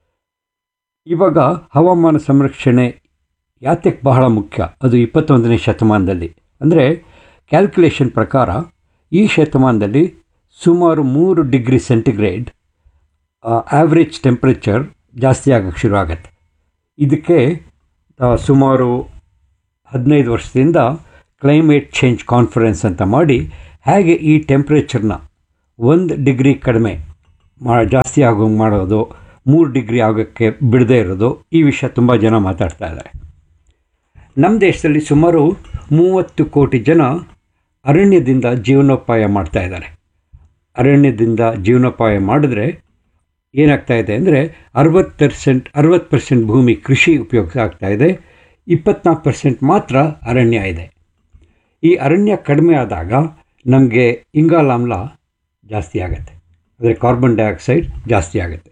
ಇವಾಗ ಹವಾಮಾನ ಸಂರಕ್ಷಣೆ ಯಾತಕ್ಕೆ ಬಹಳ ಮುಖ್ಯ ಅದು ಇಪ್ಪತ್ತೊಂದನೇ ಶತಮಾನದಲ್ಲಿ ಅಂದರೆ ಕ್ಯಾಲ್ಕುಲೇಷನ್ ಪ್ರಕಾರ ಈ ಶತಮಾನದಲ್ಲಿ ಸುಮಾರು ಮೂರು ಡಿಗ್ರಿ ಸೆಂಟಿಗ್ರೇಡ್ ಆವ್ರೇಜ್ ಟೆಂಪ್ರೇಚರ್ ಜಾಸ್ತಿ ಆಗೋಕ್ಕೆ ಶುರು ಆಗುತ್ತೆ ಇದಕ್ಕೆ ಸುಮಾರು ಹದಿನೈದು ವರ್ಷದಿಂದ ಕ್ಲೈಮೇಟ್ ಚೇಂಜ್ ಕಾನ್ಫರೆನ್ಸ್ ಅಂತ ಮಾಡಿ ಹೇಗೆ ಈ ಟೆಂಪ್ರೇಚರ್ನ ಒಂದು ಡಿಗ್ರಿ ಕಡಿಮೆ ಮಾ ಜಾಸ್ತಿ ಆಗೋಂಗೆ ಮಾಡೋದು ಮೂರು ಡಿಗ್ರಿ ಆಗೋಕ್ಕೆ ಬಿಡದೇ ಇರೋದು ಈ ವಿಷಯ ತುಂಬ ಜನ ಮಾತಾಡ್ತಾ ಇದ್ದಾರೆ ನಮ್ಮ ದೇಶದಲ್ಲಿ ಸುಮಾರು ಮೂವತ್ತು ಕೋಟಿ ಜನ ಅರಣ್ಯದಿಂದ ಜೀವನೋಪಾಯ ಮಾಡ್ತಾ ಇದ್ದಾರೆ ಅರಣ್ಯದಿಂದ ಜೀವನೋಪಾಯ ಮಾಡಿದ್ರೆ ಏನಾಗ್ತಾ ಇದೆ ಅಂದರೆ ಅರವತ್ತು ಪರ್ಸೆಂಟ್ ಅರವತ್ತು ಪರ್ಸೆಂಟ್ ಭೂಮಿ ಕೃಷಿ ಉಪಯೋಗ ಆಗ್ತಾ ಇದೆ ಇಪ್ಪತ್ನಾಲ್ಕು ಪರ್ಸೆಂಟ್ ಮಾತ್ರ ಅರಣ್ಯ ಇದೆ ಈ ಅರಣ್ಯ ಕಡಿಮೆ ಆದಾಗ ನಮಗೆ ಇಂಗಾಲಾಮ್ಲ ಜಾಸ್ತಿ ಆಗುತ್ತೆ ಅಂದರೆ ಕಾರ್ಬನ್ ಡೈಆಕ್ಸೈಡ್ ಜಾಸ್ತಿ ಆಗುತ್ತೆ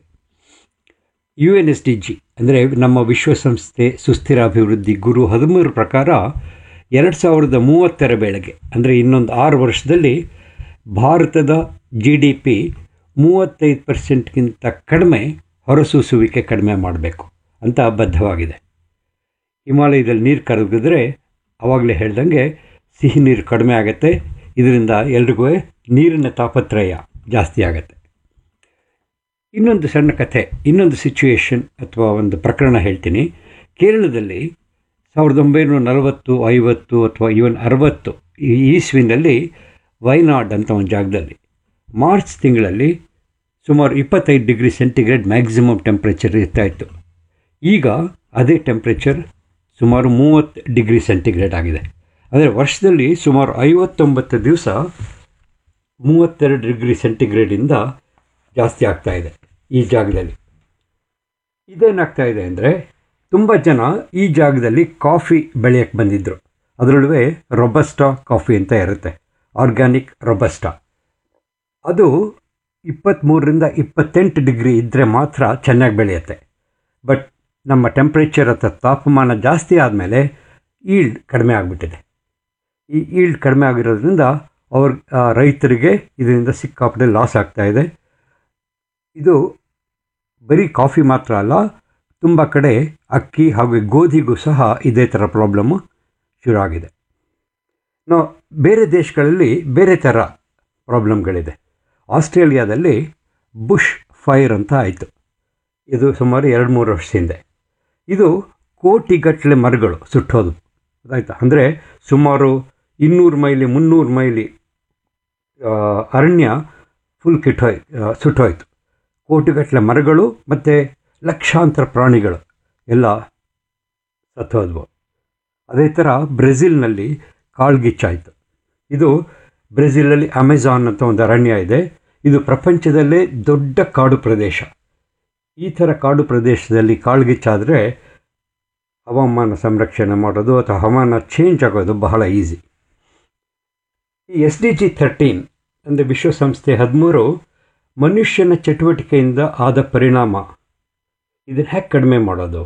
U N S D G ಅಂದರೆ ನಮ್ಮ ವಿಶ್ವಸಂಸ್ಥೆ ಸುಸ್ಥಿರ ಅಭಿವೃದ್ಧಿ ಗುರು ಹದಿಮೂರು ಪ್ರಕಾರ ಎರಡು ಸಾವಿರದ ಮೂವತ್ತರ ವೇಳೆಗೆ ಅಂದರೆ ಇನ್ನೊಂದು ಆರು ವರ್ಷದಲ್ಲಿ ಭಾರತದ ಜಿ ಡಿ ಪಿ ಮೂವತ್ತೈದು ಪರ್ಸೆಂಟ್ಗಿಂತ ಕಡಿಮೆ ಹೊರಸೂಸುವಿಕೆ ಕಡಿಮೆ ಮಾಡಬೇಕು ಅಂತ ಬದ್ಧವಾಗಿದೆ ಹಿಮಾಲಯದಲ್ಲಿ ನೀರು ಕರಗಿದ್ರೆ ಆವಾಗಲೇ ಹೇಳ್ದಂಗೆ ಸಿಹಿ ನೀರು ಕಡಿಮೆ ಆಗುತ್ತೆ ಇದರಿಂದ ಎಲ್ರಿಗೂ ನೀರಿನ ತಾಪತ್ರಯ ಜಾಸ್ತಿ ಆಗುತ್ತೆ ಇನ್ನೊಂದು ಸಣ್ಣ ಕಥೆ ಇನ್ನೊಂದು ಸಿಚುವೇಶನ್ ಅಥವಾ ಒಂದು ಪ್ರಕರಣ ಹೇಳ್ತೀನಿ ಕೇರಳದಲ್ಲಿ ಸಾವಿರದ ಒಂಬೈನೂರ ನಲವತ್ತು ಐವತ್ತು ಅಥವಾ ಇವನ್ ಅರವತ್ತು ಈ ಈಸ್ವಿನಲ್ಲಿ ವೈನಾಡ್ ಅಂತ ಒಂದು ಜಾಗದಲ್ಲಿ ಮಾರ್ಚ್ ತಿಂಗಳಲ್ಲಿ ಸುಮಾರು ಇಪ್ಪತ್ತೈದು ಡಿಗ್ರಿ ಸೆಂಟಿಗ್ರೇಡ್ ಮ್ಯಾಕ್ಸಿಮಮ್ ಟೆಂಪ್ರೇಚರ್ ಇರ್ತಾ ಇತ್ತು ಈಗ ಅದೇ ಟೆಂಪ್ರೇಚರ್ ಸುಮಾರು ಮೂವತ್ತು ಡಿಗ್ರಿ ಸೆಂಟಿಗ್ರೇಡ್ ಆಗಿದೆ ಅಂದರೆ ವರ್ಷದಲ್ಲಿ ಸುಮಾರು ಐವತ್ತೊಂಬತ್ತು ದಿವಸ ಮೂವತ್ತೆರಡು ಡಿಗ್ರಿ ಸೆಂಟಿಗ್ರೇಡಿಂದ ಜಾಸ್ತಿ ಆಗ್ತಾ ಇದೆ ಈ ಜಾಗದಲ್ಲಿ ಇದೇನಾಗ್ತಾ ಇದೆ ಅಂದರೆ ತುಂಬ ಜನ ಈ ಜಾಗದಲ್ಲಿ ಕಾಫಿ ಬೆಳೆಯಕ್ಕೆ ಬಂದಿದ್ದರು ಅದರಲ್ಲೂ ರೊಬಸ್ಟಾ ಕಾಫಿ ಅಂತ ಇರುತ್ತೆ ಆರ್ಗ್ಯಾನಿಕ್ ರೊಬಸ್ಟಾ ಅದು ಇಪ್ಪತ್ತ್ಮೂರರಿಂದ ಇಪ್ಪತ್ತೆಂಟು ಡಿಗ್ರಿ ಇದ್ದರೆ ಮಾತ್ರ ಚೆನ್ನಾಗಿ ಬೆಳೆಯುತ್ತೆ ಬಟ್ ನಮ್ಮ ಟೆಂಪ್ರೇಚರ್ ಅಥವಾ ತಾಪಮಾನ ಜಾಸ್ತಿ ಆದಮೇಲೆ ಈಲ್ಡ್ ಕಡಿಮೆ ಆಗಿಬಿಟ್ಟಿದೆ ಈ ಈಲ್ಡ್ ಕಡಿಮೆ ಆಗಿರೋದ್ರಿಂದ ಅವ್ರ ಆ, ರೈತರಿಗೆ ಇದರಿಂದ ಸಿಕ್ಕಾಪಟ್ಟೆ ಲಾಸ್ ಆಗ್ತಾ ಇದೆ ಇದು ಬರೀ ಕಾಫಿ ಮಾತ್ರ ಅಲ್ಲ ತುಂಬ ಕಡೆ ಅಕ್ಕಿ ಹಾಗೂ ಗೋಧಿಗೂ ಸಹ ಇದೇ ಥರ ಪ್ರಾಬ್ಲಮ್ಮು ಶುರು ಆಗಿದೆ ನಾವು ಬೇರೆ ದೇಶಗಳಲ್ಲಿ ಬೇರೆ ಥರ ಪ್ರಾಬ್ಲಮ್ಗಳಿದೆ ಆಸ್ಟ್ರೇಲಿಯಾದಲ್ಲಿ ಬುಷ್ ಫೈರ್ ಅಂತ ಆಯಿತು ಇದು ಸುಮಾರು ಎರಡು ಮೂರು ವರ್ಷ ಹಿಂದೆ ಇದು ಕೋಟಿಗಟ್ಟಲೆ ಮರಗಳು ಸುಟ್ಟೋದು ಅದಾಯ್ತಾ ಅಂದರೆ ಸುಮಾರು ಇನ್ನೂರು ಮೈಲಿ ಮುನ್ನೂರು ಮೈಲಿ ಆ, ಅರಣ್ಯ ಫುಲ್ ಕಿಟ್ಟೋಯ್ ಆ, ಸುಟ್ಟೋಯ್ತು ಕೋಟಿಗಟ್ಟಲೆ ಮರಗಳು ಮತ್ತು ಲಕ್ಷಾಂತರ ಪ್ರಾಣಿಗಳು ಎಲ್ಲ ಸತ್ತೋದ್ವು ಅದೇ ಥರ ಬ್ರೆಜಿಲ್ನಲ್ಲಿ ಕಾಳ್ಗಿಚ್ಚಾಯಿತು ಇದು ಬ್ರೆಜಿಲಲ್ಲಿ ಅಮೆಜಾನ್ ಅಂತ ಒಂದು ಅರಣ್ಯ ಇದೆ ಇದು ಪ್ರಪಂಚದಲ್ಲೇ ದೊಡ್ಡ ಕಾಡು ಪ್ರದೇಶ ಈ ಥರ ಕಾಡು ಪ್ರದೇಶದಲ್ಲಿ ಕಾಳ್ಗಿಚ್ಚಾದರೆ ಹವಾಮಾನ ಸಂರಕ್ಷಣೆ ಮಾಡೋದು ಅಥವಾ ಹವಾಮಾನ ಚೇಂಜ್ ಆಗೋದು ಬಹಳ ಈಸಿ ಈ ಎಸ್ ಡಿ ಜಿ ಥರ್ಟೀನ್ ಅಂದರೆ ವಿಶ್ವಸಂಸ್ಥೆ ಹದಿಮೂರು ಮನುಷ್ಯನ ಚಟುವಟಿಕೆಯಿಂದ ಆದ ಪರಿಣಾಮ ಇದನ್ನು ಹೇಗೆ ಕಡಿಮೆ ಮಾಡೋದು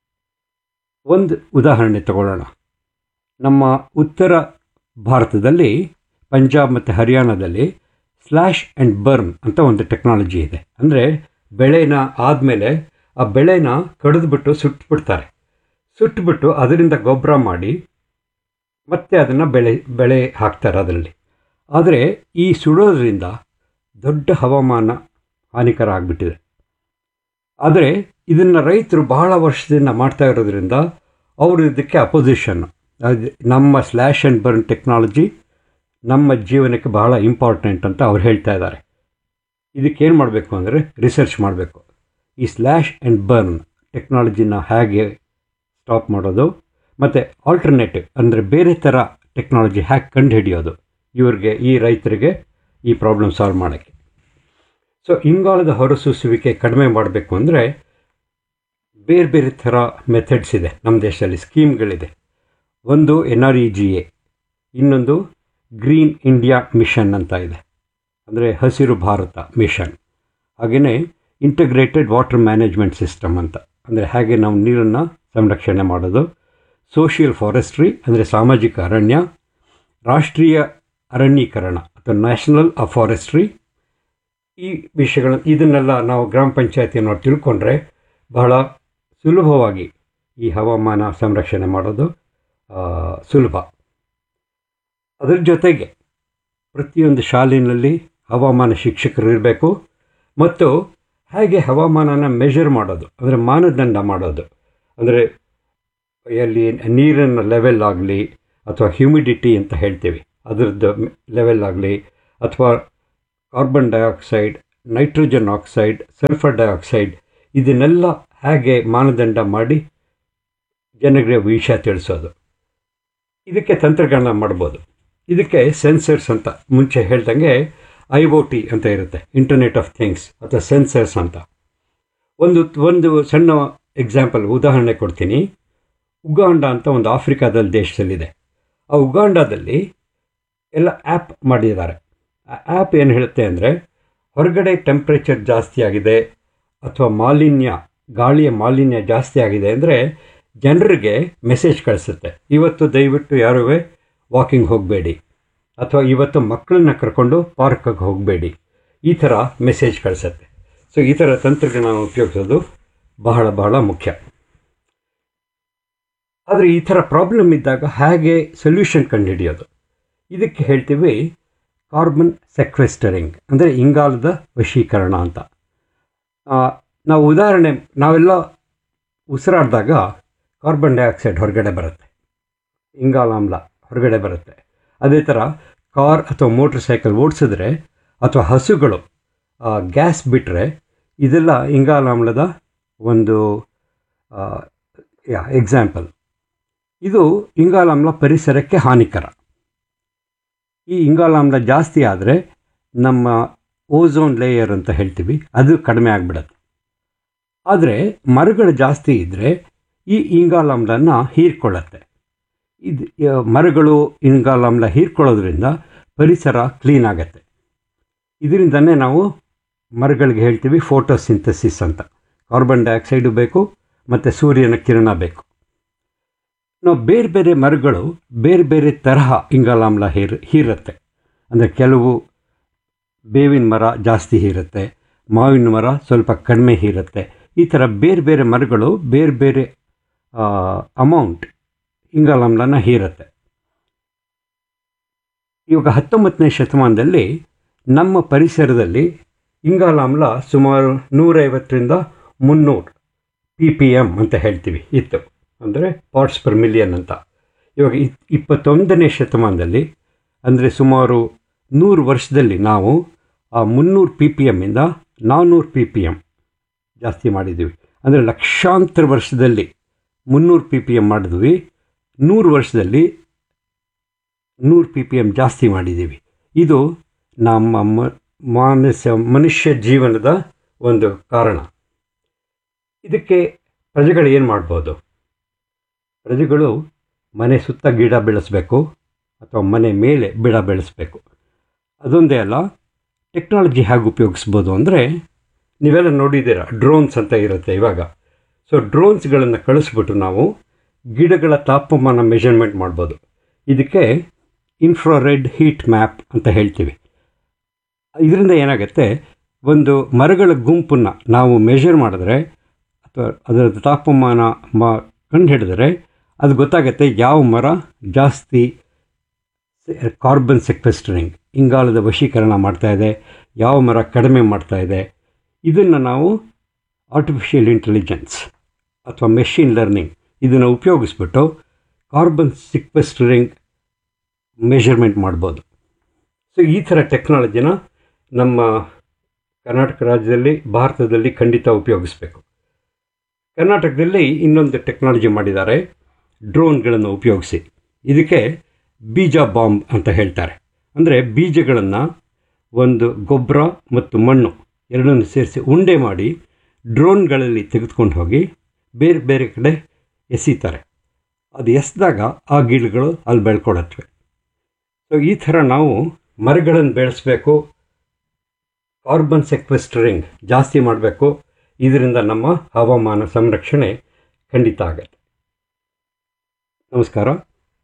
ಒಂದು ಉದಾಹರಣೆ ತಗೊಳ್ಳೋಣ ನಮ್ಮ ಉತ್ತರ ಭಾರತದಲ್ಲಿ ಪಂಜಾಬ್ ಮತ್ತು ಹರಿಯಾಣದಲ್ಲಿ ಸ್ಲ್ಯಾಶ್ ಆ್ಯಂಡ್ ಬರ್ನ್ ಅಂತ ಒಂದು ಟೆಕ್ನಾಲಜಿ ಇದೆ ಅಂದರೆ ಬೆಳೆನ ಆದಮೇಲೆ ಆ ಬೆಳೆನ ಕಡಿದ್ಬಿಟ್ಟು ಸುಟ್ಬಿಡ್ತಾರೆ ಸುಟ್ಬಿಟ್ಟು ಅದರಿಂದ ಗೊಬ್ಬರ ಮಾಡಿ ಮತ್ತೆ ಅದನ್ನು ಬೆಳೆ ಬೆಳೆ ಹಾಕ್ತಾರೆ ಅದರಲ್ಲಿ ಆದರೆ ಈ ಸುಡೋದ್ರಿಂದ ದೊಡ್ಡ ಹವಾಮಾನ ಹಾನಿಕರ ಆಗಿಬಿಟ್ಟಿದೆ ಆದರೆ ಇದನ್ನು ರೈತರು ಬಹಳ ವರ್ಷದಿಂದ ಮಾಡ್ತಾ ಇರೋದ್ರಿಂದ ಅವರು ಇದಕ್ಕೆ ಅಪೋಸಿಷನ್ನು ಅದು ನಮ್ಮ ಸ್ಲ್ಯಾಶ್ ಆ್ಯಂಡ್ ಬರ್ನ್ ಟೆಕ್ನಾಲಜಿ ನಮ್ಮ ಜೀವನಕ್ಕೆ ಬಹಳ ಇಂಪಾರ್ಟೆಂಟ್ ಅಂತ ಅವ್ರು ಹೇಳ್ತಾ ಇದ್ದಾರೆ ಇದಕ್ಕೇನು ಮಾಡಬೇಕು ಅಂದರೆ ರಿಸರ್ಚ್ ಮಾಡಬೇಕು ಈ ಸ್ಲ್ಯಾಶ್ ಆ್ಯಂಡ್ ಬರ್ನ್ ಟೆಕ್ನಾಲಜಿನ ಹೇಗೆ ಸ್ಟಾಪ್ ಮಾಡೋದು ಮತ್ತು ಆಲ್ಟರ್ನೇಟಿವ್ ಅಂದರೆ ಬೇರೆ ಥರ ಟೆಕ್ನಾಲಜಿ ಹ್ಯಾಕ್ ಕಂಡು ಹಿಡಿಯೋದು ಇವ್ರಿಗೆ ಈ ರೈತರಿಗೆ ಈ ಪ್ರಾಬ್ಲಮ್ ಸಾಲ್ವ್ ಮಾಡೋಕ್ಕೆ ಸೊ ಇಂಗಾಲದ ಹೊರಸೂಸುವಿಕೆ ಕಡಿಮೆ ಮಾಡಬೇಕು ಅಂದರೆ ಬೇರೆ ಬೇರೆ ಥರ ಮೆಥಡ್ಸ್ ಇದೆ ನಮ್ಮ ದೇಶದಲ್ಲಿ ಸ್ಕೀಮ್ಗಳಿದೆ ಒಂದು N R E G A ಇನ್ನೊಂದು ಗ್ರೀನ್ ಇಂಡಿಯಾ ಮಿಷನ್ ಅಂತ ಇದೆ ಅಂದರೆ ಹಸಿರು ಭಾರತ ಮಿಷನ್ ಹಾಗೆಯೇ ಇಂಟಗ್ರೇಟೆಡ್ ವಾಟರ್ ಮ್ಯಾನೇಜ್ಮೆಂಟ್ ಸಿಸ್ಟಮ್ ಅಂತ ಅಂದರೆ ಹಾಗೆ ನಾವು ನೀರನ್ನು ಸಂರಕ್ಷಣೆ ಮಾಡೋದು ಸೋಷಿಯಲ್ ಫಾರೆಸ್ಟ್ರಿ ಅಂದರೆ ಸಾಮಾಜಿಕ ಅರಣ್ಯ ರಾಷ್ಟ್ರೀಯ ಅರಣ್ಯೀಕರಣ ಅಥವಾ ನ್ಯಾಷನಲ್ ಫಾರೆಸ್ಟ್ರಿ ಈ ವಿಷಯಗಳ ಇದನ್ನೆಲ್ಲ ನಾವು ಗ್ರಾಮ ಪಂಚಾಯತಿಯನ್ನು ತಿಳ್ಕೊಂಡ್ರೆ ಬಹಳ ಸುಲಭವಾಗಿ ಈ ಹವಾಮಾನ ಸಂರಕ್ಷಣೆ ಮಾಡೋದು ಆ, ಸುಲಭ ಅದರ ಜೊತೆಗೆ ಪ್ರತಿಯೊಂದು ಶಾಲೆಯಲ್ಲಿ ಹವಾಮಾನ ಶಿಕ್ಷಕರು ಇರಬೇಕು ಮತ್ತು ಹೇಗೆ ಹವಾಮಾನನ ಮೆಷರ್ ಮಾಡೋದು ಅಂದರೆ ಮಾನದಂಡ ಮಾಡೋದು ಅಂದರೆ ಎಲ್ಲಿ ನೀರಿನ ಲೆವೆಲ್ ಆಗಲಿ ಅಥವಾ ಹ್ಯೂಮಿಡಿಟಿ ಅಂತ ಹೇಳ್ತೀವಿ ಅದರದ್ದು ಲೆವೆಲ್ ಆಗಲಿ ಅಥವಾ carbon dioxide nitrogen oxide sulphur dioxide ಇದನ್ನೆಲ್ಲ ಹೇಗೆ ಮಾನದಂಡ ಮಾಡಿ ಜನಗಳಿಗೆ ವಿಷಯ ತಿಳಿಸೋದು ಇದಕ್ಕೆ ತಂತ್ರಜ್ಞಾನ ಮಾಡ್ಬೋದು ಇದಕ್ಕೆ ಸೆನ್ಸರ್ಸ್ ಅಂತ ಮುಂಚೆ ಹೇಳ್ದಂಗೆ ಐ ಒ ಟಿ ಅಂತ ಇರುತ್ತೆ ಇಂಟರ್ನೆಟ್ ಆಫ್ ಥಿಂಗ್ಸ್ ಅಥವಾ ಸೆನ್ಸರ್ಸ್ ಅಂತ ಒಂದು ಒಂದು ಸಣ್ಣ ಎಕ್ಸಾಂಪಲ್ ಉದಾಹರಣೆ ಕೊಡ್ತೀನಿ ಉಗಾಂಡ ಅಂತ ಒಂದು ಆಫ್ರಿಕಾದಲ್ಲಿ ದೇಶದಲ್ಲಿದೆ ಆ ಉಗಾಂಡದಲ್ಲಿ ಎಲ್ಲ ಆ್ಯಪ್ ಮಾಡಿದ್ದಾರೆ ಆ ಆ್ಯಪ್ ಏನು ಹೇಳುತ್ತೆ ಅಂದರೆ ಹೊರಗಡೆ ಟೆಂಪ್ರೇಚರ್ ಜಾಸ್ತಿ ಆಗಿದೆ ಅಥವಾ ಮಾಲಿನ್ಯ ಗಾಳಿಯ ಮಾಲಿನ್ಯ ಜಾಸ್ತಿ ಆಗಿದೆ ಅಂದರೆ ಜನರಿಗೆ ಮೆಸೇಜ್ ಕಳಿಸುತ್ತೆ ಇವತ್ತು ದಯವಿಟ್ಟು ಯಾರೂ ವಾಕಿಂಗ್ ಹೋಗಬೇಡಿ ಅಥವಾ ಇವತ್ತು ಮಕ್ಕಳನ್ನ ಕರ್ಕೊಂಡು ಪಾರ್ಕ್ಗೆ ಹೋಗಬೇಡಿ ಈ ಥರ ಮೆಸೇಜ್ ಕಳಿಸುತ್ತೆ ಸೊ ಈ ಥರ ತಂತ್ರಜ್ಞಾನ ಉಪಯೋಗಿಸೋದು ಬಹಳ ಬಹಳ ಮುಖ್ಯ ಆದರೆ ಈ ಥರ ಪ್ರಾಬ್ಲಮ್ ಇದ್ದಾಗ ಹೇಗೆ ಸೊಲ್ಯೂಷನ್ ಕಂಡುಹಿಡಿಯೋದು ಇದಕ್ಕೆ ಹೇಳ್ತೀವಿ ಕಾರ್ಬನ್ ಸೆಕ್ವೆಸ್ಟರಿಂಗ್ ಅಂದರೆ ಇಂಗಾಲದ ವಶೀಕರಣ ಅಂತ ಆ, ನಾವು ಉದಾಹರಣೆ ನಾವೆಲ್ಲ ಉಸಿರಾಡಿದಾಗ ಕಾರ್ಬನ್ ಡೈಆಕ್ಸೈಡ್ ಹೊರಗಡೆ ಬರುತ್ತೆ ಇಂಗಾಲಾಮ್ಲ ಹೊರಗಡೆ ಬರುತ್ತೆ ಅದೇ ಥರ ಕಾರ್ ಅಥವಾ ಮೋಟ್ರ್ ಸೈಕಲ್ ಓಡಿಸಿದ್ರೆ ಅಥವಾ ಹಸುಗಳು ಗ್ಯಾಸ್ ಬಿಟ್ಟರೆ ಇದೆಲ್ಲ ಇಂಗಾಲಾಮ್ಲದ ಒಂದು ಯಾ ಎಕ್ಸಾಂಪಲ್ ಇದು ಇಂಗಾಲಾಮ್ಲ ಪರಿಸರಕ್ಕೆ ಹಾನಿಕರ ಈ ಇಂಗಾಲಾಮ್ಲ ಜಾಸ್ತಿ ಆದರೆ ನಮ್ಮ ಓಝೋನ್ ಲೇಯರ್ ಅಂತ ಹೇಳ್ತೀವಿ ಅದು ಕಡಿಮೆ ಆಗಿಬಿಡುತ್ತೆ ಆದರೆ ಮರಗಳು ಜಾಸ್ತಿ ಇದ್ದರೆ ಈ ಇಂಗಾಲಾಮ್ಲನ ಹೀರ್ಕೊಳ್ಳುತ್ತೆ ಇದು ಯ- ಮರಗಳು ಇಂಗಾಲಾಮ್ಲ ಹೀರ್ಕೊಳ್ಳೋದ್ರಿಂದ ಪರಿಸರ ಕ್ಲೀನ್ ಆಗುತ್ತೆ ಇದರಿಂದನೇ ನಾವು ಮರಗಳಿಗೆ ಹೇಳ್ತೀವಿ ಫೋಟೋಸಿಂಥಸಿಸ್ ಅಂತ ಕಾರ್ಬನ್ ಡೈಆಕ್ಸೈಡು ಬೇಕು ಮತ್ತು ಸೂರ್ಯನ ಕಿರಣ ಬೇಕು ನಾವು ಬೇರೆ ಬೇರೆ ಮರಗಳು ಬೇರೆ ಬೇರೆ ತರಹ ಇಂಗಾಲಾಮ್ಲ ಹೀರ್ ಹೀರುತ್ತೆ ಅಂದರೆ ಕೆಲವು ಬೇವಿನ ಮರ ಜಾಸ್ತಿ ಹೀರುತ್ತೆ ಮಾವಿನ ಮರ ಸ್ವಲ್ಪ ಕಡಿಮೆ ಹೀರುತ್ತೆ ಈ ಥರ ಬೇರೆ ಬೇರೆ ಮರಗಳು ಬೇರೆ ಬೇರೆ ಅಮೌಂಟ್ ಇಂಗಾಲಾಮ್ಲನ ಹೀರುತ್ತೆ ಇವಾಗ ಹತ್ತೊಂಬತ್ತನೇ ಶತಮಾನದಲ್ಲಿ ನಮ್ಮ ಪರಿಸರದಲ್ಲಿ ಇಂಗಾಲಾಮ್ಲ ಸುಮಾರು ನೂರೈವತ್ತರಿಂದ ಮುನ್ನೂರು ಪಿ ಪಿ ಎಮ್ ಅಂತ ಹೇಳ್ತೀವಿ ಇತ್ತು ಅಂದರೆ ಪಾರ್ಟ್ಸ್ ಪರ್ ಮಿಲಿಯನ್ ಅಂತ ಇವಾಗ ಇ ಇಪ್ಪತ್ತೊಂದನೇ ಶತಮಾನದಲ್ಲಿ ಅಂದರೆ ಸುಮಾರು ನೂರು ವರ್ಷದಲ್ಲಿ ನಾವು ಆ ಮುನ್ನೂರು ಪಿ ಪಿ ಎಮ್ಮಿಂದ ನಾನ್ನೂರು ಪಿ ಪಿ ಎಮ್ ಜಾಸ್ತಿ ಮಾಡಿದ್ದೀವಿ ಅಂದರೆ ಲಕ್ಷಾಂತರ ವರ್ಷದಲ್ಲಿ ಮುನ್ನೂರು ಪಿ ಪಿ ಎಮ್ ಮಾಡಿದ್ವಿ ನೂರು ವರ್ಷದಲ್ಲಿ ನೂರು ಪಿ ಪಿ ಎಮ್ ಜಾಸ್ತಿ ಮಾಡಿದ್ದೀವಿ ಇದು ನಮ್ಮ ಮ ಮಾನಸ ಮನುಷ್ಯ ಜೀವನದ ಒಂದು ಕಾರಣ ಇದಕ್ಕೆ ಪ್ರಜೆಗಳು ಏನು ಮಾಡ್ಬೋದು ಪ್ರಜೆಗಳು ಮನೆ ಸುತ್ತ ಗಿಡ ಬೆಳೆಸಬೇಕು ಅಥವಾ ಮನೆ ಮೇಲೆ ಗಿಡ ಬೆಳೆಸಬೇಕು ಅದೊಂದೇ ಅಲ್ಲ ಟೆಕ್ನಾಲಜಿ ಹೇಗೆ ಉಪಯೋಗಿಸ್ಬೋದು ಅಂದರೆ ನೀವೆಲ್ಲ ನೋಡಿದ್ದೀರ ಡ್ರೋನ್ಸ್ ಅಂತ ಇರುತ್ತೆ ಇವಾಗ ಸೊ ಡ್ರೋನ್ಸ್ಗಳನ್ನು ಕಳಿಸ್ಬಿಟ್ಟು ನಾವು ಗಿಡಗಳ ತಾಪಮಾನ ಮೆಷರ್ಮೆಂಟ್ ಮಾಡ್ಬೋದು ಇದಕ್ಕೆ ಇನ್ಫ್ರಾರೆಡ್ ಹೀಟ್ ಮ್ಯಾಪ್ ಅಂತ ಹೇಳ್ತೀವಿ ಇದರಿಂದ ಏನಾಗುತ್ತೆ ಒಂದು ಮರಗಳ ಗುಂಪನ್ನು ನಾವು ಮೆಷರ್ ಮಾಡಿದ್ರೆ ಅಥವಾ ಅದರ ತಾಪಮಾನ ಮ ಕಂಡು ಹಿಡಿದ್ರೆ ಅದು ಗೊತ್ತಾಗುತ್ತೆ ಯಾವ ಮರ ಜಾಸ್ತಿ ಕಾರ್ಬನ್ ಸೆಕ್ವೆಸ್ಟರಿಂಗ್ ಇಂಗಾಲದ ವಶೀಕರಣ ಮಾಡ್ತಾ ಇದೆ ಯಾವ ಮರ ಕಡಿಮೆ ಮಾಡ್ತಾ ಇದೆ ಇದನ್ನು ನಾವು ಆರ್ಟಿಫಿಷಿಯಲ್ ಇಂಟೆಲಿಜೆನ್ಸ್ ಅಥವಾ ಮೆಷಿನ್ ಲರ್ನಿಂಗ್ ಇದನ್ನು ಉಪಯೋಗಿಸ್ಬಿಟ್ಟು ಕಾರ್ಬನ್ ಸಿಕ್ವೆಸ್ಟರಿಂಗ್ ಮೆಷರ್ಮೆಂಟ್ ಮಾಡ್ಬೋದು ಸೊ ಈ ಥರ ಟೆಕ್ನಾಲಜಿನ ನಮ್ಮ ಕರ್ನಾಟಕ ರಾಜ್ಯದಲ್ಲಿ ಭಾರತದಲ್ಲಿ ಖಂಡಿತ ಉಪಯೋಗಿಸ್ಬೇಕು ಕರ್ನಾಟಕದಲ್ಲಿ ಇನ್ನೊಂದು ಟೆಕ್ನಾಲಜಿ ಮಾಡಿದ್ದಾರೆ ಡ್ರೋನ್ಗಳನ್ನು ಉಪಯೋಗಿಸಿ ಇದಕ್ಕೆ ಬೀಜ ಬಾಂಬ್ ಅಂತ ಹೇಳ್ತಾರೆ ಅಂದರೆ ಬೀಜಗಳನ್ನು ಒಂದು ಗೊಬ್ಬರ ಮತ್ತು ಮಣ್ಣು ಎರಡನ್ನು ಸೇರಿಸಿ ಉಂಡೆ ಮಾಡಿ ಡ್ರೋನ್ಗಳಲ್ಲಿ ತೆಗೆದುಕೊಂಡು ಹೋಗಿ ಬೇರೆ ಬೇರೆ ಕಡೆ ಎಸಿತಾರೆ ಅದು ಎಸೆದಾಗ ಆ ಗಿಡಗಳು ಅಲ್ಲಿ ಬೆಳ್ಕೊಳತ್ವೆ ಸೊ ಈ ಥರ ನಾವು ಮರಗಳನ್ನು ಬೆಳೆಸಬೇಕು ಕಾರ್ಬನ್ ಸೆಕ್ವೆಸ್ಟರಿಂಗ್ ಜಾಸ್ತಿ ಮಾಡಬೇಕು ಇದರಿಂದ ನಮ್ಮ ಹವಾಮಾನ ಸಂರಕ್ಷಣೆ ಖಂಡಿತ ಆಗತ್ತೆ ನಮಸ್ಕಾರ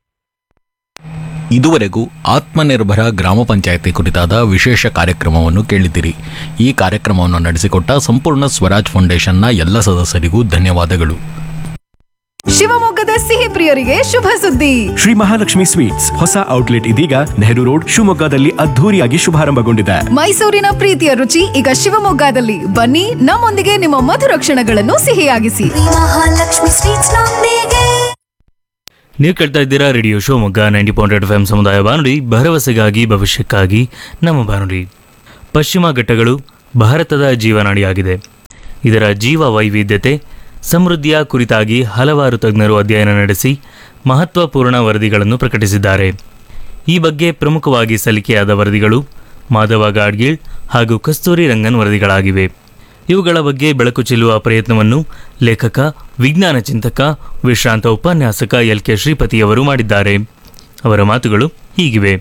ಇದುವರೆಗೂ ಆತ್ಮನಿರ್ಭರ ಗ್ರಾಮ ಪಂಚಾಯತಿ ಕುರಿತಾದ ವಿಶೇಷ ಕಾರ್ಯಕ್ರಮವನ್ನು ಕೇಳಿದಿರಿ ಈ ಕಾರ್ಯಕ್ರಮವನ್ನು ನಡೆಸಿಕೊಟ್ಟ ಸಂಪೂರ್ಣ ಸ್ವರಾಜ್ ಫೌಂಡೇಶನ್ನ ಎಲ್ಲ ಸದಸ್ಯರಿಗೂ ಧನ್ಯವಾದಗಳು ಶಿವಮೊಗ್ಗದ ಸಿಹಿ ಪ್ರಿಯರಿಗೆ ಶುಭ ಸುದ್ದಿ ಶ್ರೀ ಮಹಾಲಕ್ಷ್ಮಿ ಸ್ವೀಟ್ಸ್ ಹೊಸ ಔಟ್ಲೆಟ್ ಇದೀಗ ನೆಹರು ರೋಡ್ ಶಿವಮೊಗ್ಗದಲ್ಲಿ ಅದ್ಧೂರಿಯಾಗಿ ಶುಭಾರಂಭಗೊಂಡಿದೆ ಮೈಸೂರಿನ ಪ್ರೀತಿಯ ರುಚಿ ಈಗ ಶಿವಮೊಗ್ಗದಲ್ಲಿ ಬನ್ನಿ ನಮ್ಮೊಂದಿಗೆ ನಿಮ್ಮ ಮಧುರ ಕ್ಷಣಗಳನ್ನು ಸಿಹಿಯಾಗಿಸಿ ಮಹಾಲಕ್ಷ್ಮಿ ಸ್ವೀಟ್ಸ್ ನೊಂದಿಗೆ ನೀವು ಕೇಳ್ತಾ ಇದ್ದೀರಾ radio Shivamogga ninety point eight F M ಸಮುದಾಯ ಬಾನುಲಿ ಭರವಸೆಗಾಗಿ ಭವಿಷ್ಯಕ್ಕಾಗಿ ನಮ್ಮ ಬಾನುಲಿ ಪಶ್ಚಿಮ ಘಟ್ಟಗಳು ಭಾರತದ ಜೀವನಾಡಿಯಾಗಿದೆ ಇದರ ಜೀವ ವೈವಿಧ್ಯತೆ ಸಮೃದ್ಧಿಯ ಕುರಿತಾಗಿ ಹಲವಾರು ತಜ್ಞರು ಅಧ್ಯಯನ ನಡೆಸಿ ಮಹತ್ವಪೂರ್ಣ ವರದಿಗಳನ್ನು ಪ್ರಕಟಿಸಿದ್ದಾರೆ ಈ ಬಗ್ಗೆ ಪ್ರಮುಖವಾಗಿ ಸಲ್ಲಿಕೆಯಾದ ವರದಿಗಳು ಮಾಧವ ಗಾಡ್ಗೀಳ್ ಹಾಗೂ ಕಸ್ತೂರಿ ರಂಗನ್ ವರದಿಗಳಾಗಿವೆ ಇವುಗಳ ಬಗ್ಗೆ ಬೆಳಕು ಚೆಲ್ಲುವ ಪ್ರಯತ್ನವನ್ನು ಲೇಖಕ ವಿಜ್ಞಾನ ಚಿಂತಕ ವಿಶ್ರಾಂತ ಉಪನ್ಯಾಸಕ ಎಲ್ ಕೆ ಶ್ರೀಪತಿಯವರು ಮಾಡಿದ್ದಾರೆ ಅವರ ಮಾತುಗಳು ಹೀಗಿವೆ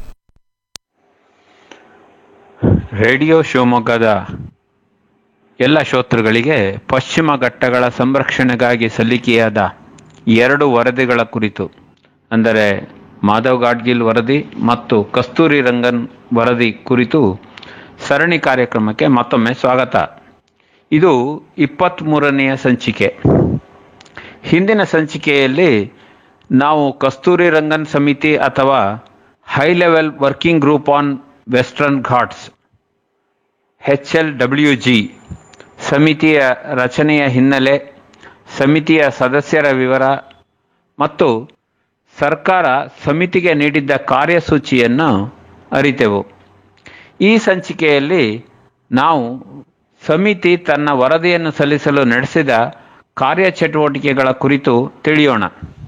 ರೇಡಿಯೋ ಶಿವಮೊಗ್ಗದ ಎಲ್ಲ ಶ್ರೋತೃಗಳಿಗೆ ಪಶ್ಚಿಮ ಘಟ್ಟಗಳ ಸಂರಕ್ಷಣೆಗಾಗಿ ಸಲ್ಲಿಕೆಯಾದ ಎರಡು ವರದಿಗಳ ಕುರಿತು ಅಂದರೆ ಮಾಧವ್ ಗಾಡ್ಗಿಲ್ ವರದಿ ಮತ್ತು ಕಸ್ತೂರಿ ರಂಗನ್ ವರದಿ ಕುರಿತು ಸರಣಿ ಕಾರ್ಯಕ್ರಮಕ್ಕೆ ಮತ್ತೊಮ್ಮೆ ಸ್ವಾಗತ ಇದು ಇಪ್ಪತ್ತ್ಮೂರನೆಯ ಸಂಚಿಕೆ ಹಿಂದಿನ ಸಂಚಿಕೆಯಲ್ಲಿ ನಾವು ಕಸ್ತೂರಿ ರಂಗನ್ ಸಮಿತಿ ಅಥವಾ high level working group on western ghats H L W G ಸಮಿತಿಯ ರಚನೆಯ ಹಿನ್ನೆಲೆ ಸಮಿತಿಯ ಸದಸ್ಯರ ವಿವರ ಮತ್ತು ಸರ್ಕಾರ ಸಮಿತಿಗೆ ನೀಡಿದ್ದ ಕಾರ್ಯಸೂಚಿಯನ್ನು ಅರಿತೆವು ಈ ಸಂಚಿಕೆಯಲ್ಲಿ ನಾವು ಸಮಿತಿ ತನ್ನ ವರದಿಯನ್ನು ಸಲ್ಲಿಸಲು ನಡೆಸಿದ ಕಾರ್ಯಚಟುವಟಿಕೆಗಳ ಕುರಿತು ತಿಳಿಯೋಣ